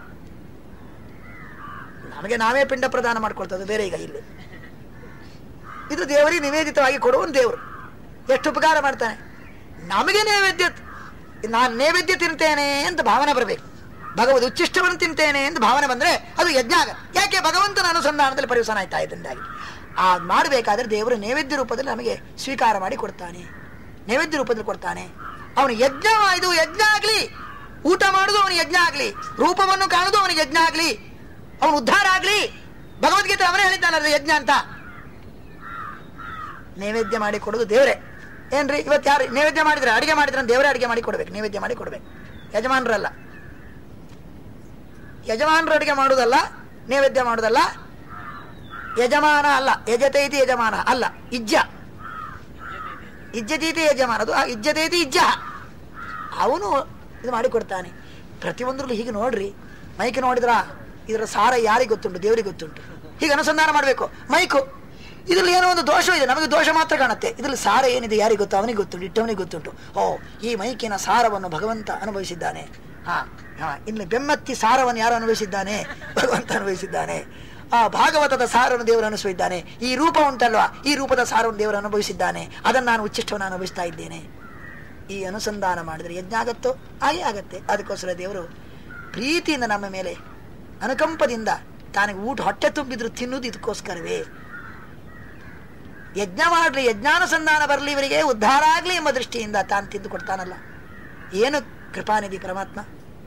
ನಮಗೆ ನಾವೇ ಪಿಂಡ ಪ್ರದಾನ ಮಾಡ್ಕೊಳ್ತದ್ದು ಬೇರೆ ಈಗ ಇಲ್ಲಿ ಇದು ದೇವರಿಗೆ ನಿವೇದಿತವಾಗಿ ಕೊಡುವ ಒಂದು ದೇವರು ಎಷ್ಟು ಉಪಕಾರ ಮಾಡ್ತಾನೆ ನಮಗೆ ನೈವೇದ್ಯ ನಾನು ನೈವೇದ್ಯ ತಿಂತೇನೆ ಅಂತ ಭಾವನೆ ಬರಬೇಕು ಭಗವದ್ ಉಚ್ಚಿಷ್ಟವನ್ನು ತಿಂತೇನೆ ಅಂತ ಭಾವನೆ ಬಂದ್ರೆ ಅದು ಯಜ್ಞ ಆಗ ಯಾಕೆ ಭಗವಂತನ ಅನುಸಂಧಾನದಲ್ಲಿ ಪರಿವಸನ ಆಯ್ತಾ ಇದ್ದಂದಾಗಿ ಆ ಮಾಡಬೇಕಾದ್ರೆ ದೇವರು ನೈವೇದ್ಯ ರೂಪದಲ್ಲಿ ನಮಗೆ ಸ್ವೀಕಾರ ಮಾಡಿ ಕೊಡ್ತಾನೆ ನೈವೇದ್ಯ ರೂಪದಲ್ಲಿ ಕೊಡ್ತಾನೆ ಅವನು ಯಜ್ಞ ಇದು ಯಜ್ಞ ಆಗ್ಲಿ ಊಟ ಮಾಡುದು ಅವನಿಗೆ ಯಜ್ಞ ಆಗ್ಲಿ ರೂಪವನ್ನು ಕಾಣುದು ಅವನಿಗೆ ಯಜ್ಞ ಆಗ್ಲಿ ಅವನು ಉದ್ಧಾರ ಆಗ್ಲಿ ಭಗವದ್ಗೀತೆ ಅವನೇ ಹೇಳಿದ್ದಾನಲ್ಲ ಯಜ್ಞ ಅಂತ ನೈವೇದ್ಯ ಮಾಡಿ ಕೊಡೋದು ದೇವರೇ ಏನ್ರಿ ಇವತ್ತು ಯಾರು ನೈವೇದ್ಯ ಮಾಡಿದ್ರೆ ಅಡಿಗೆ ಮಾಡಿದ್ರೆ ದೇವರೇ ಅಡಿಗೆ ಮಾಡಿ ಕೊಡ್ಬೇಕು ನೈವೇದ್ಯ ಮಾಡಿ ಕೊಡ್ಬೇಕು ಯಜಮಾನರಲ್ಲ ಯಜಮಾನರು ಅಡಿಗೆ ಮಾಡುವುದಲ್ಲ ನೈವೇದ್ಯ ಮಾಡುವುದಲ್ಲ ಯಜಮಾನ ಅಲ್ಲ ಯಜತೈತಿ ಯಜಮಾನ ಅಲ್ಲ ಇಜ್ಜ ಇಜ್ಜತೀತಿ ಯಜಮಾನ ಅದು ಆ ಇಜ್ಜತೈತಿ ಇಜ್ಜ ಅವನು ಇದು ಮಾಡಿಕೊಡ್ತಾನೆ ಪ್ರತಿಯೊಂದರಲ್ಲೂ ಹೀಗೆ ನೋಡ್ರಿ ಮೈಕ್ ನೋಡಿದ್ರ ಇದರ ಸಾರ ಯಾರಿಗೆ ಗೊತ್ತುಂಟು ದೇವರಿಗೆ ಗೊತ್ತುಂಟು ಹೀಗೆ ಅನುಸಂಧಾನ ಮಾಡಬೇಕು ಮೈಕು ಇದರಲ್ಲಿ ಏನೋ ಒಂದು ದೋಷ ಇದೆ ನಮಗೆ ದೋಷ ಮಾತ್ರ ಕಾಣುತ್ತೆ ಇದರಲ್ಲಿ ಸಾರ ಏನಿದೆ ಯಾರಿಗೆ ಗೊತ್ತು ಅವನಿಗೆ ಗೊತ್ತುಂಟು ಇಟ್ಟವನಿಗೆ ಗೊತ್ತುಂಟು ಓ ಈ ಮೈಕಿನ ಸಾರವನ್ನು ಭಗವಂತ ಅನುಭವಿಸಿದ್ದಾನೆ ಹಾ ಹಾ ಇನ್ನು ಬೆಮ್ಮತ್ತಿ ಸಾರವನ್ನು ಯಾರು ಅನುಭವಿಸಿದ್ದಾನೆ ಭಗವಂತ ಅನುಭವಿಸಿದ್ದಾನೆ ಆ ಭಾಗವತದ ಸಾರವನ್ನು ದೇವರು ಅನುಭವಿಸಿದ್ದಾನೆ ಈ ರೂಪ ಉಂಟಲ್ವಾ ಈ ರೂಪದ ಸಾರವನ್ನು ದೇವರು ಅನುಭವಿಸಿದ್ದಾನೆ ಅದನ್ನು ನಾನು ಉಚ್ಚಿಷ್ಟವನ್ನು ಅನುಭವಿಸ್ತಾ ಇದ್ದೇನೆ ಈ ಅನುಸಂಧಾನ ಮಾಡಿದರೆ ಯಜ್ಞ ಆಗತ್ತೋ ಹಾಗೆ ಆಗತ್ತೆ ಅದಕ್ಕೋಸ್ಕರ ದೇವರು ಪ್ರೀತಿಯಿಂದ ನಮ್ಮ ಮೇಲೆ ಅನುಕಂಪದಿಂದ ತಾನಿಗೆ ಊಟ ಹೊಟ್ಟೆ ತುಂಬಿದ್ರು ತಿನ್ನುವುದು ಇದಕ್ಕೋಸ್ಕರವೇ ಯಜ್ಞ ಮಾಡ್ರಿ ಯಜ್ಞಾನುಸಂಧಾನ ಬರಲಿ ಇವರಿಗೆ ಉದ್ಧಾರ ಆಗ್ಲಿ ಎಂಬ ದೃಷ್ಟಿಯಿಂದ ತಾನು ತಿಂದು ಕೊಡ್ತಾನಲ್ಲ ಏನು ಕೃಪಾನಿಧಿ ಪರಮಾತ್ಮ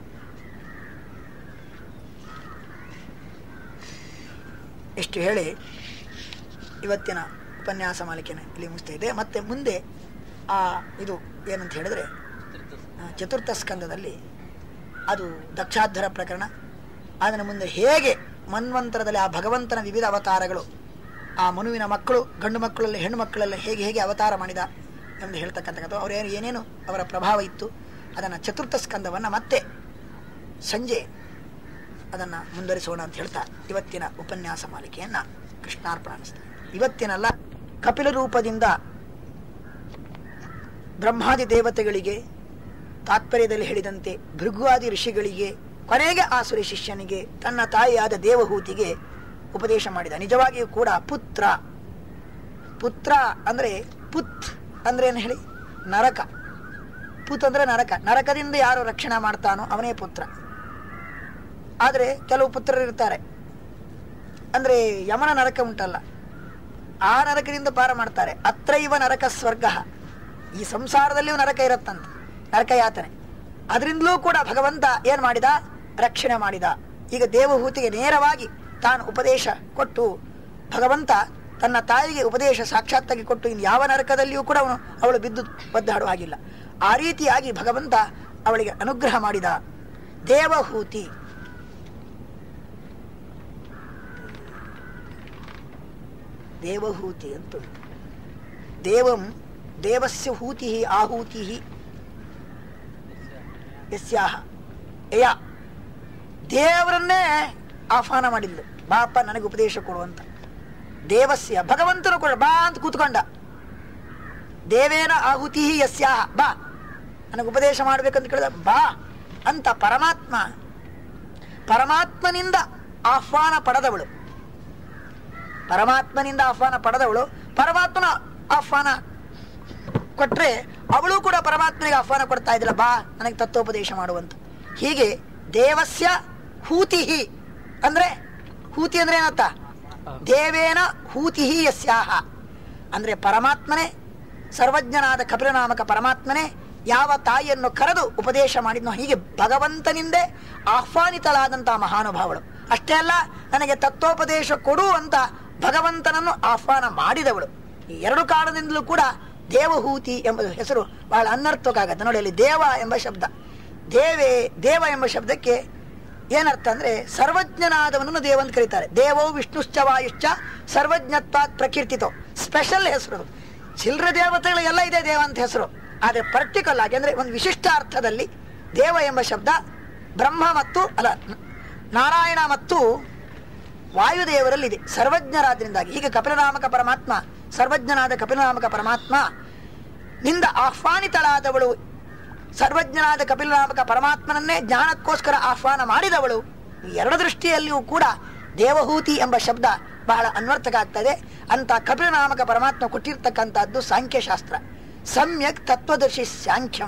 ಇಷ್ಟು ಹೇಳಿ ಇವತ್ತಿನ ಉಪನ್ಯಾಸ ಮಾಲಿಕೆನ ಇಲ್ಲಿ ಮುಗಿಸ್ತಾ ಇದೆ ಮತ್ತೆ ಮುಂದೆ ಆ ಇದು ಏನಂತ ಹೇಳಿದ್ರೆ ಆ, ಚತುರ್ಥ ಸ್ಕಂದದಲ್ಲಿ ಅದು ದಕ್ಷಾಧ್ವರ ಪ್ರಕರಣ ಅದರ ಮುಂದೆ ಹೇಗೆ ಮನ್ವಂತರದಲ್ಲಿ ಆ ಭಗವಂತನ ವಿವಿಧ ಅವತಾರಗಳು ಆ ಮನುವಿನ ಮಕ್ಕಳು ಗಂಡು ಮಕ್ಕಳಲ್ಲಿ ಹೆಣ್ಣು ಮಕ್ಕಳೆಲ್ಲ ಹೇಗೆ ಹೇಗೆ ಅವತಾರ ಮಾಡಿದ ಎಂದು ಹೇಳ್ತಕ್ಕಂಥದ್ದು ಅವರೇನು ಏನೇನು ಅವರ ಪ್ರಭಾವ ಇತ್ತು ಅದನ್ನು ಚತುರ್ಥ ಸ್ಕಂದವನ್ನು ಮತ್ತೆ ಸಂಜೆ ಅದನ್ನು ಮುಂದುವರಿಸೋಣ ಅಂತ ಹೇಳ್ತಾ ಇವತ್ತಿನ ಉಪನ್ಯಾಸ ಮಾಲಿಕೆಯನ್ನು ಕೃಷ್ಣಾರ್ಪಣ ಅನ್ನಿಸ್ತಾರೆ ಇವತ್ತಿನಲ್ಲ ಕಪಿಲ ರೂಪದಿಂದ ಬ್ರಹ್ಮಾದಿ ದೇವತೆಗಳಿಗೆ ತಾತ್ಪರ್ಯದಲ್ಲಿ ಹೇಳಿದಂತೆ ಭೃಗುವಾದಿ ಋಷಿಗಳಿಗೆ ಕೊನೆಗೆ ಆ ಸುರಿ ಶಿಷ್ಯನಿಗೆ ತನ್ನ ತಾಯಿಯಾದ ದೇವಹೂತಿಗೆ ಉಪದೇಶ ಮಾಡಿದ ನಿಜವಾಗಿಯೂ ಕೂಡ ಪುತ್ರ ಪುತ್ರ ಅಂದ್ರೆ ಪುತ್ ಅಂದ್ರೆ ಏನು ಹೇಳಿ ನರಕ ಪುತ್ ಅಂದ್ರೆ ನರಕ ನರಕದಿಂದ ಯಾರು ರಕ್ಷಣೆ ಮಾಡ್ತಾನೋ ಅವನೇ ಪುತ್ರ ಆದರೆ ಕೆಲವು ಪುತ್ರರು ಇರ್ತಾರೆ ಅಂದ್ರೆ ಯಮನ ನರಕ ಉಂಟಲ್ಲ ಆ ನರಕದಿಂದ ಪಾರ ಮಾಡ್ತಾರೆ ಅತ್ರೈವ ನರಕ ಸ್ವರ್ಗ ಈ ಸಂಸಾರದಲ್ಲಿಯೂ ನರಕ ಇರುತ್ತಂತ ನರಕ ಯಾತನೆ ಅದರಿಂದಲೂ ಕೂಡ ಭಗವಂತ ಏನ್ ಮಾಡಿದ ರಕ್ಷಣೆ ಮಾಡಿದ ಈಗ ದೇವಹೂತಿಗೆ ನೇರವಾಗಿ ತಾನು ಉಪದೇಶ ಕೊಟ್ಟು ಭಗವಂತ ತನ್ನ ತಾಯಿಗೆ ಉಪದೇಶ ಸಾಕ್ಷಾತ್ತಾಗಿ ಕೊಟ್ಟು ಇನ್ನು ಯಾವ ನರಕದಲ್ಲಿಯೂ ಕೂಡ ಅವನು ಅವಳು ಬಿದ್ದು ಒದ್ದಾಡುವ ಹಾಗಿಲ್ಲ ಆ ರೀತಿಯಾಗಿ ಭಗವಂತ ಅವಳಿಗೆ ಅನುಗ್ರಹ ಮಾಡಿದ ದೇವಹೂತಿ ದೇವಹೂತಿ ಅಂತ ಉಂಟು. ದೇವಂ ದೇವಸ್ಯ ಹೂತಿ ಆಹೂತಿ ಯಸ್ಯಾಹ ಯಯ ದೇವರನ್ನೇ ಆಹ್ವಾನ ಮಾಡಿದ್ಲು ಬಾಪ ನನಗೆ ಉಪದೇಶ ಕೊಡುವಂತ ದೇವಸ್ಯ ಭಗವಂತನು ಕೂಡ ಬಾ ಅಂತ ಕೂತ್ಕೊಂಡ ದೇವೇನ ಆಹುತಿ ಯಸ್ಯಾಹ ಬಾ ನನಗೆ ಉಪದೇಶ ಮಾಡ್ಬೇಕಂತ ಕೇಳಿದ ಬಾ ಅಂತ ಪರಮಾತ್ಮ ಪರಮಾತ್ಮನಿಂದ ಆಹ್ವಾನ ಪಡೆದವಳು ಪರಮಾತ್ಮನಿಂದ ಆಹ್ವಾನ ಪಡೆದವಳು ಪರಮಾತ್ಮನ ಆಹ್ವಾನ ಕೊಟ್ರೆ ಅವಳು ಕೂಡ ಪರಮಾತ್ಮನಿಗೆ ಆಹ್ವಾನ ಕೊಡ್ತಾ ಇದ್ದಿಲ್ಲ ಬಾ ನನಗೆ ತತ್ವೋಪದೇಶ ಮಾಡುವಂತ ಹೀಗೆ ದೇವಸ್ಯ ಹೂತಿಹಿ ಅಂದ್ರೆ ಹೂತಿ ಅಂದ್ರೆ ಏನತ್ತ ದೇವೇನ ಹೂತಿಹಿ ಯಸ್ಯಾಹ ಅಂದ್ರೆ ಪರಮಾತ್ಮನೇ ಸರ್ವಜ್ಞನಾದ ಕಪಿಲನಾಮಕ ಪರಮಾತ್ಮನೇ ಯಾವ ತಾಯಿಯನ್ನು ಕರೆದು ಉಪದೇಶ ಮಾಡಿದ್ನೋ ಹೀಗೆ ಭಗವಂತನಿಂದೇ ಆಹ್ವಾನಿತಳಾದಂತಹ ಮಹಾನುಭಾವಳು ಅಷ್ಟೇ ಅಲ್ಲ ನನಗೆ ತತ್ವೋಪದೇಶ ಕೊಡು ಅಂತ ಭಗವಂತನನ್ನು ಆಹ್ವಾನ ಮಾಡಿದವಳು ಈ ಎರಡು ಕಾರಣದಿಂದಲೂ ಕೂಡ ದೇವಹೂತಿ ಎಂಬ ಹೆಸರು ಬಹಳ ಅನರ್ಥಕ್ಕಾಗತ್ತೆ ನೋಡಿ ಅಲ್ಲಿ ದೇವ ಎಂಬ ಶಬ್ದ ದೇವೇ ದೇವ ಎಂಬ ಶಬ್ದಕ್ಕೆ ಏನರ್ಥ ಅಂದ್ರೆ ಸರ್ವಜ್ಞನಾದವನನ್ನು ದೇವ ಅಂತ ಕರೀತಾರೆ ದೇವೋ ವಿಷ್ಣುಶ್ಚ ವಾಯುಶ್ಚ ಸರ್ವಜ್ಞತ್ವಾತ್ ಪ್ರಕೀರ್ತಿತೋ ಸ್ಪೆಷಲ್ ಹೆಸರು ಅದು. ಚಿಲ್ಲರೆ ದೇವತೆಗಳಿಗೆಲ್ಲ ಇದೆ ದೇವ ಅಂತ ಹೆಸರು ಆದರೆ ಪರ್ಟಿಕಲ್ ಆಗಿ ಅಂದ್ರೆ ಒಂದು ವಿಶಿಷ್ಟ ಅರ್ಥದಲ್ಲಿ ದೇವ ಎಂಬ ಶಬ್ದ ಬ್ರಹ್ಮ ಮತ್ತು ಅಲ್ಲ ನಾರಾಯಣ ಮತ್ತು ವಾಯುದೇವರಲ್ಲಿದೆ ಸರ್ವಜ್ಞರಾದ್ರಿಂದಾಗಿ ಹೀಗೆ ಕಪಿಲನಾಮಕ ಪರಮಾತ್ಮ ಸರ್ವಜ್ಞನಾದ ಕಪಿಲನಾಮಕ ಪರಮಾತ್ಮ ನಿಂದ ಆಹ್ವಾನಿತಳಾದವಳು ಸರ್ವಜ್ಞನಾದ ಕಪಿಲನಾಮಕ ಪರಮಾತ್ಮನನ್ನೇ ಜ್ಞಾನಕ್ಕೋಸ್ಕರ ಆಹ್ವಾನ ಮಾಡಿದವಳು ಈ ಎರಡು ದೃಷ್ಟಿಯಲ್ಲಿಯೂ ಕೂಡ ದೇವಹೂತಿ ಎಂಬ ಶಬ್ದ ಬಹಳ ಅನ್ವರ್ಥಕ ಆಗ್ತದೆ ಅಂತ ಕಪಿಲನಾಮಕ ಪರಮಾತ್ಮ ಕೊಟ್ಟಿರ್ತಕ್ಕಂಥದ್ದು ಸಾಂಖ್ಯಶಾಸ್ತ್ರ ಸಮ್ಯಕ್ ತತ್ವದರ್ಶಿ ಸಾಂಖ್ಯಂ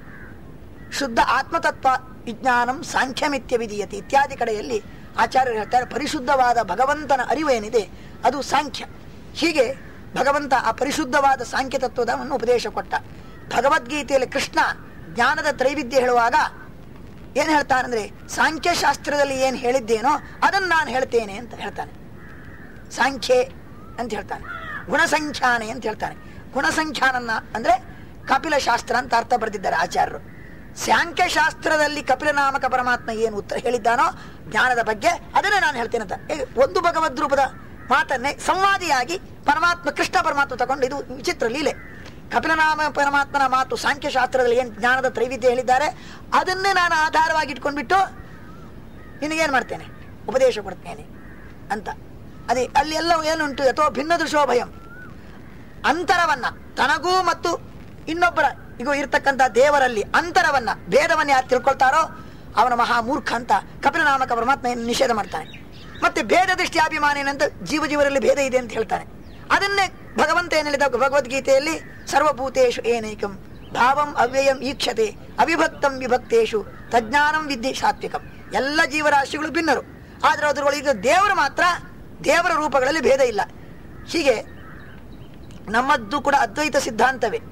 ಶುದ್ಧ ಆತ್ಮತತ್ವ ವಿಜ್ಞಾನಂ ಸಾಂಖ್ಯಮಿತ್ಯ ವಿಧೀಯತೆ ಇತ್ಯಾದಿ ಕಡೆಯಲ್ಲಿ ಆಚಾರ್ಯರು ಹೇಳ್ತಾರೆ ಪರಿಶುದ್ಧವಾದ ಭಗವಂತನ ಅರಿವೇನಿದೆ ಅದು ಸಾಂಖ್ಯ ಹೀಗೆ ಭಗವಂತ ಆ ಪರಿಶುದ್ಧವಾದ ಸಾಂಖ್ಯ ತತ್ವದವನ್ನು ಉಪದೇಶ ಕೊಟ್ಟ ಭಗವದ್ಗೀತೆಯಲ್ಲಿ ಕೃಷ್ಣ ಜ್ಞಾನದ ತ್ರೈವಿದ್ಯ ಹೇಳುವಾಗ ಏನು ಹೇಳ್ತಾನಂದ್ರೆ ಸಾಂಖ್ಯಶಾಸ್ತ್ರದಲ್ಲಿ ಏನು ಹೇಳಿದ್ದೇನೋ ಅದನ್ನು ನಾನು ಹೇಳ್ತೇನೆ ಅಂತ ಹೇಳ್ತಾನೆ ಸಾಂಖ್ಯೆ ಅಂತ ಹೇಳ್ತಾನೆ ಗುಣಸಂಖ್ಯಾನೆ ಅಂತ ಹೇಳ್ತಾನೆ ಗುಣಸಂಖ್ಯಾನನ್ನ ಅಂದ್ರೆ ಕಪಿಲ ಶಾಸ್ತ್ರ ಅಂತ ಅರ್ಥ ಬರೆದಿದ್ದಾರೆ ಆಚಾರ್ಯರು ಸಾಂಖ್ಯ ಶಾಸ್ತ್ರದಲ್ಲಿ ಕಪಿಲ ನಾಮಕ ಪರಮಾತ್ಮ ಏನು ಉತ್ತರ ಹೇಳಿದ್ದಾನೋ ಜ್ಞಾನದ ಬಗ್ಗೆ ಅದನ್ನೇ ನಾನು ಹೇಳ್ತೇನೆ ಅಂತ ಹೇಗೆ ಒಂದು ಭಗವದ್ ರೂಪದ ಮಾತನ್ನೇ ಸಂವಾದಿಯಾಗಿ ಪರಮಾತ್ಮ ಕೃಷ್ಣ ಪರಮಾತ್ಮ ತಗೊಂಡು ಇದು ವಿಚಿತ್ರ ಲೀಲೆ ಕಪಿಲನಾಮ ಪರಮಾತ್ಮನ ಮಾತು ಸಾಂಖ್ಯ ಶಾಸ್ತ್ರದಲ್ಲಿ ಏನು ಜ್ಞಾನದ ತ್ರೈವಿದ್ಯ ಹೇಳಿದ್ದಾರೆ ಅದನ್ನೇ ನಾನು ಆಧಾರವಾಗಿ ಇಟ್ಕೊಂಡ್ಬಿಟ್ಟು ನಿನಗೇನು ಮಾಡ್ತೇನೆ ಉಪದೇಶ ಕೊಡ್ತೇನೆ ಅಂತ ಅದೇ ಅಲ್ಲಿ ಎಲ್ಲ ಏನುಂಟು ಅಥವಾ ಭಿನ್ನ ದೃಶೋ ಭಯಂ ಅಂತರವನ್ನ ತನಗೂ ಮತ್ತು ಇನ್ನೊಬ್ಬರ ಈಗ ಇರ್ತಕ್ಕಂಥ ದೇವರಲ್ಲಿ ಅಂತರವನ್ನ ಭೇದವನ್ನ ಯಾರು ತಿಳ್ಕೊಳ್ತಾರೋ ಅವನ ಮಹಾ ಮೂರ್ಖ ಅಂತ ಕಪಿಲನಾಮಕ ಪರಮಾತ್ಮ ಏನು ನಿಷೇಧ ಮಾಡ್ತಾನೆ ಮತ್ತೆ ಭೇದ ದೃಷ್ಟಿ ಅಭಿಮಾನ ಏನಂತ ಜೀವ ಜೀವರಲ್ಲಿ ಭೇದ ಇದೆ ಅಂತ ಹೇಳ್ತಾನೆ ಅದನ್ನೇ ಭಗವಂತ ಏನು ಹೇಳಿದ ಭಗವದ್ಗೀತೆಯಲ್ಲಿ ಸರ್ವಭೂತೇಶು ಏನೈಕಂ ಭಾವಂ ಅವ್ಯಯಂ ಈಕ್ಷತೆ ಅವಿಭಕ್ತಂ ವಿಭಕ್ತೇಶು ತಜ್ಞಾನಂ ವಿದ್ಯೆ ಸಾತ್ವಿಕಂ ಎಲ್ಲ ಜೀವರಾಶಿಗಳು ಭಿನ್ನರು ಆದ್ರೆ ಅದರೊಳಗೆ ದೇವರು ಮಾತ್ರ ದೇವರ ರೂಪಗಳಲ್ಲಿ ಭೇದ ಇಲ್ಲ ಹೀಗೆ ನಮ್ಮದ್ದು ಕೂಡ ಅದ್ವೈತ ಸಿದ್ಧಾಂತವೇ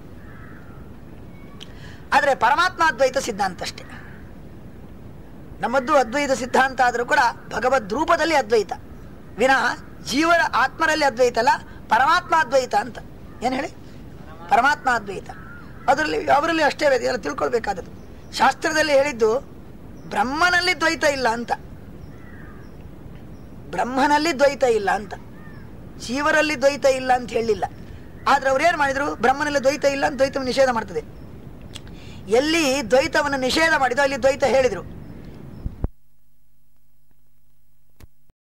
ಆದರೆ ಪರಮಾತ್ಮ ಅದ್ವೈತ ಸಿದ್ಧಾಂತ ಅಷ್ಟೇ ನಮ್ಮದ್ದು ಅದ್ವೈತ ಸಿದ್ಧಾಂತ ಆದರೂ ಕೂಡ ಭಗವದ್ ರೂಪದಲ್ಲಿ ಅದ್ವೈತ ವಿನಃ ಜೀವರ ಆತ್ಮರಲ್ಲಿ ಅದ್ವೈತ ಅಲ್ಲ ಪರಮಾತ್ಮ ಅದ್ವೈತ ಅಂತ ಏನು ಹೇಳಿ ಪರಮಾತ್ಮ ಅದ್ವೈತ ಅದರಲ್ಲಿ ಅವರಲ್ಲಿ ಅಷ್ಟೇ ವೇದ ಎಲ್ಲ ತಿಳ್ಕೊಳ್ಬೇಕಾದದ್ದು ಶಾಸ್ತ್ರದಲ್ಲಿ ಹೇಳಿದ್ದು ಬ್ರಹ್ಮನಲ್ಲಿ ದ್ವೈತ ಇಲ್ಲ ಅಂತ ಬ್ರಹ್ಮನಲ್ಲಿ ದ್ವೈತ ಇಲ್ಲ ಅಂತ ಜೀವರಲ್ಲಿ ದ್ವೈತ ಇಲ್ಲ ಅಂತ ಹೇಳಿಲ್ಲ ಆದ್ರೆ ಅವ್ರು ಏನ್ ಮಾಡಿದ್ರು ಬ್ರಹ್ಮನಲ್ಲಿ ದ್ವೈತ ಇಲ್ಲ ಅಂತ ದ್ವೈತವನ್ನು ನಿಷೇಧ ಮಾಡ್ತದೆ ಎಲ್ಲಿ ದ್ವೈತವನ್ನು ನಿಷೇಧ ಮಾಡಿದೋ ಅಲ್ಲಿ ದ್ವೈತ ಹೇಳಿದ್ರು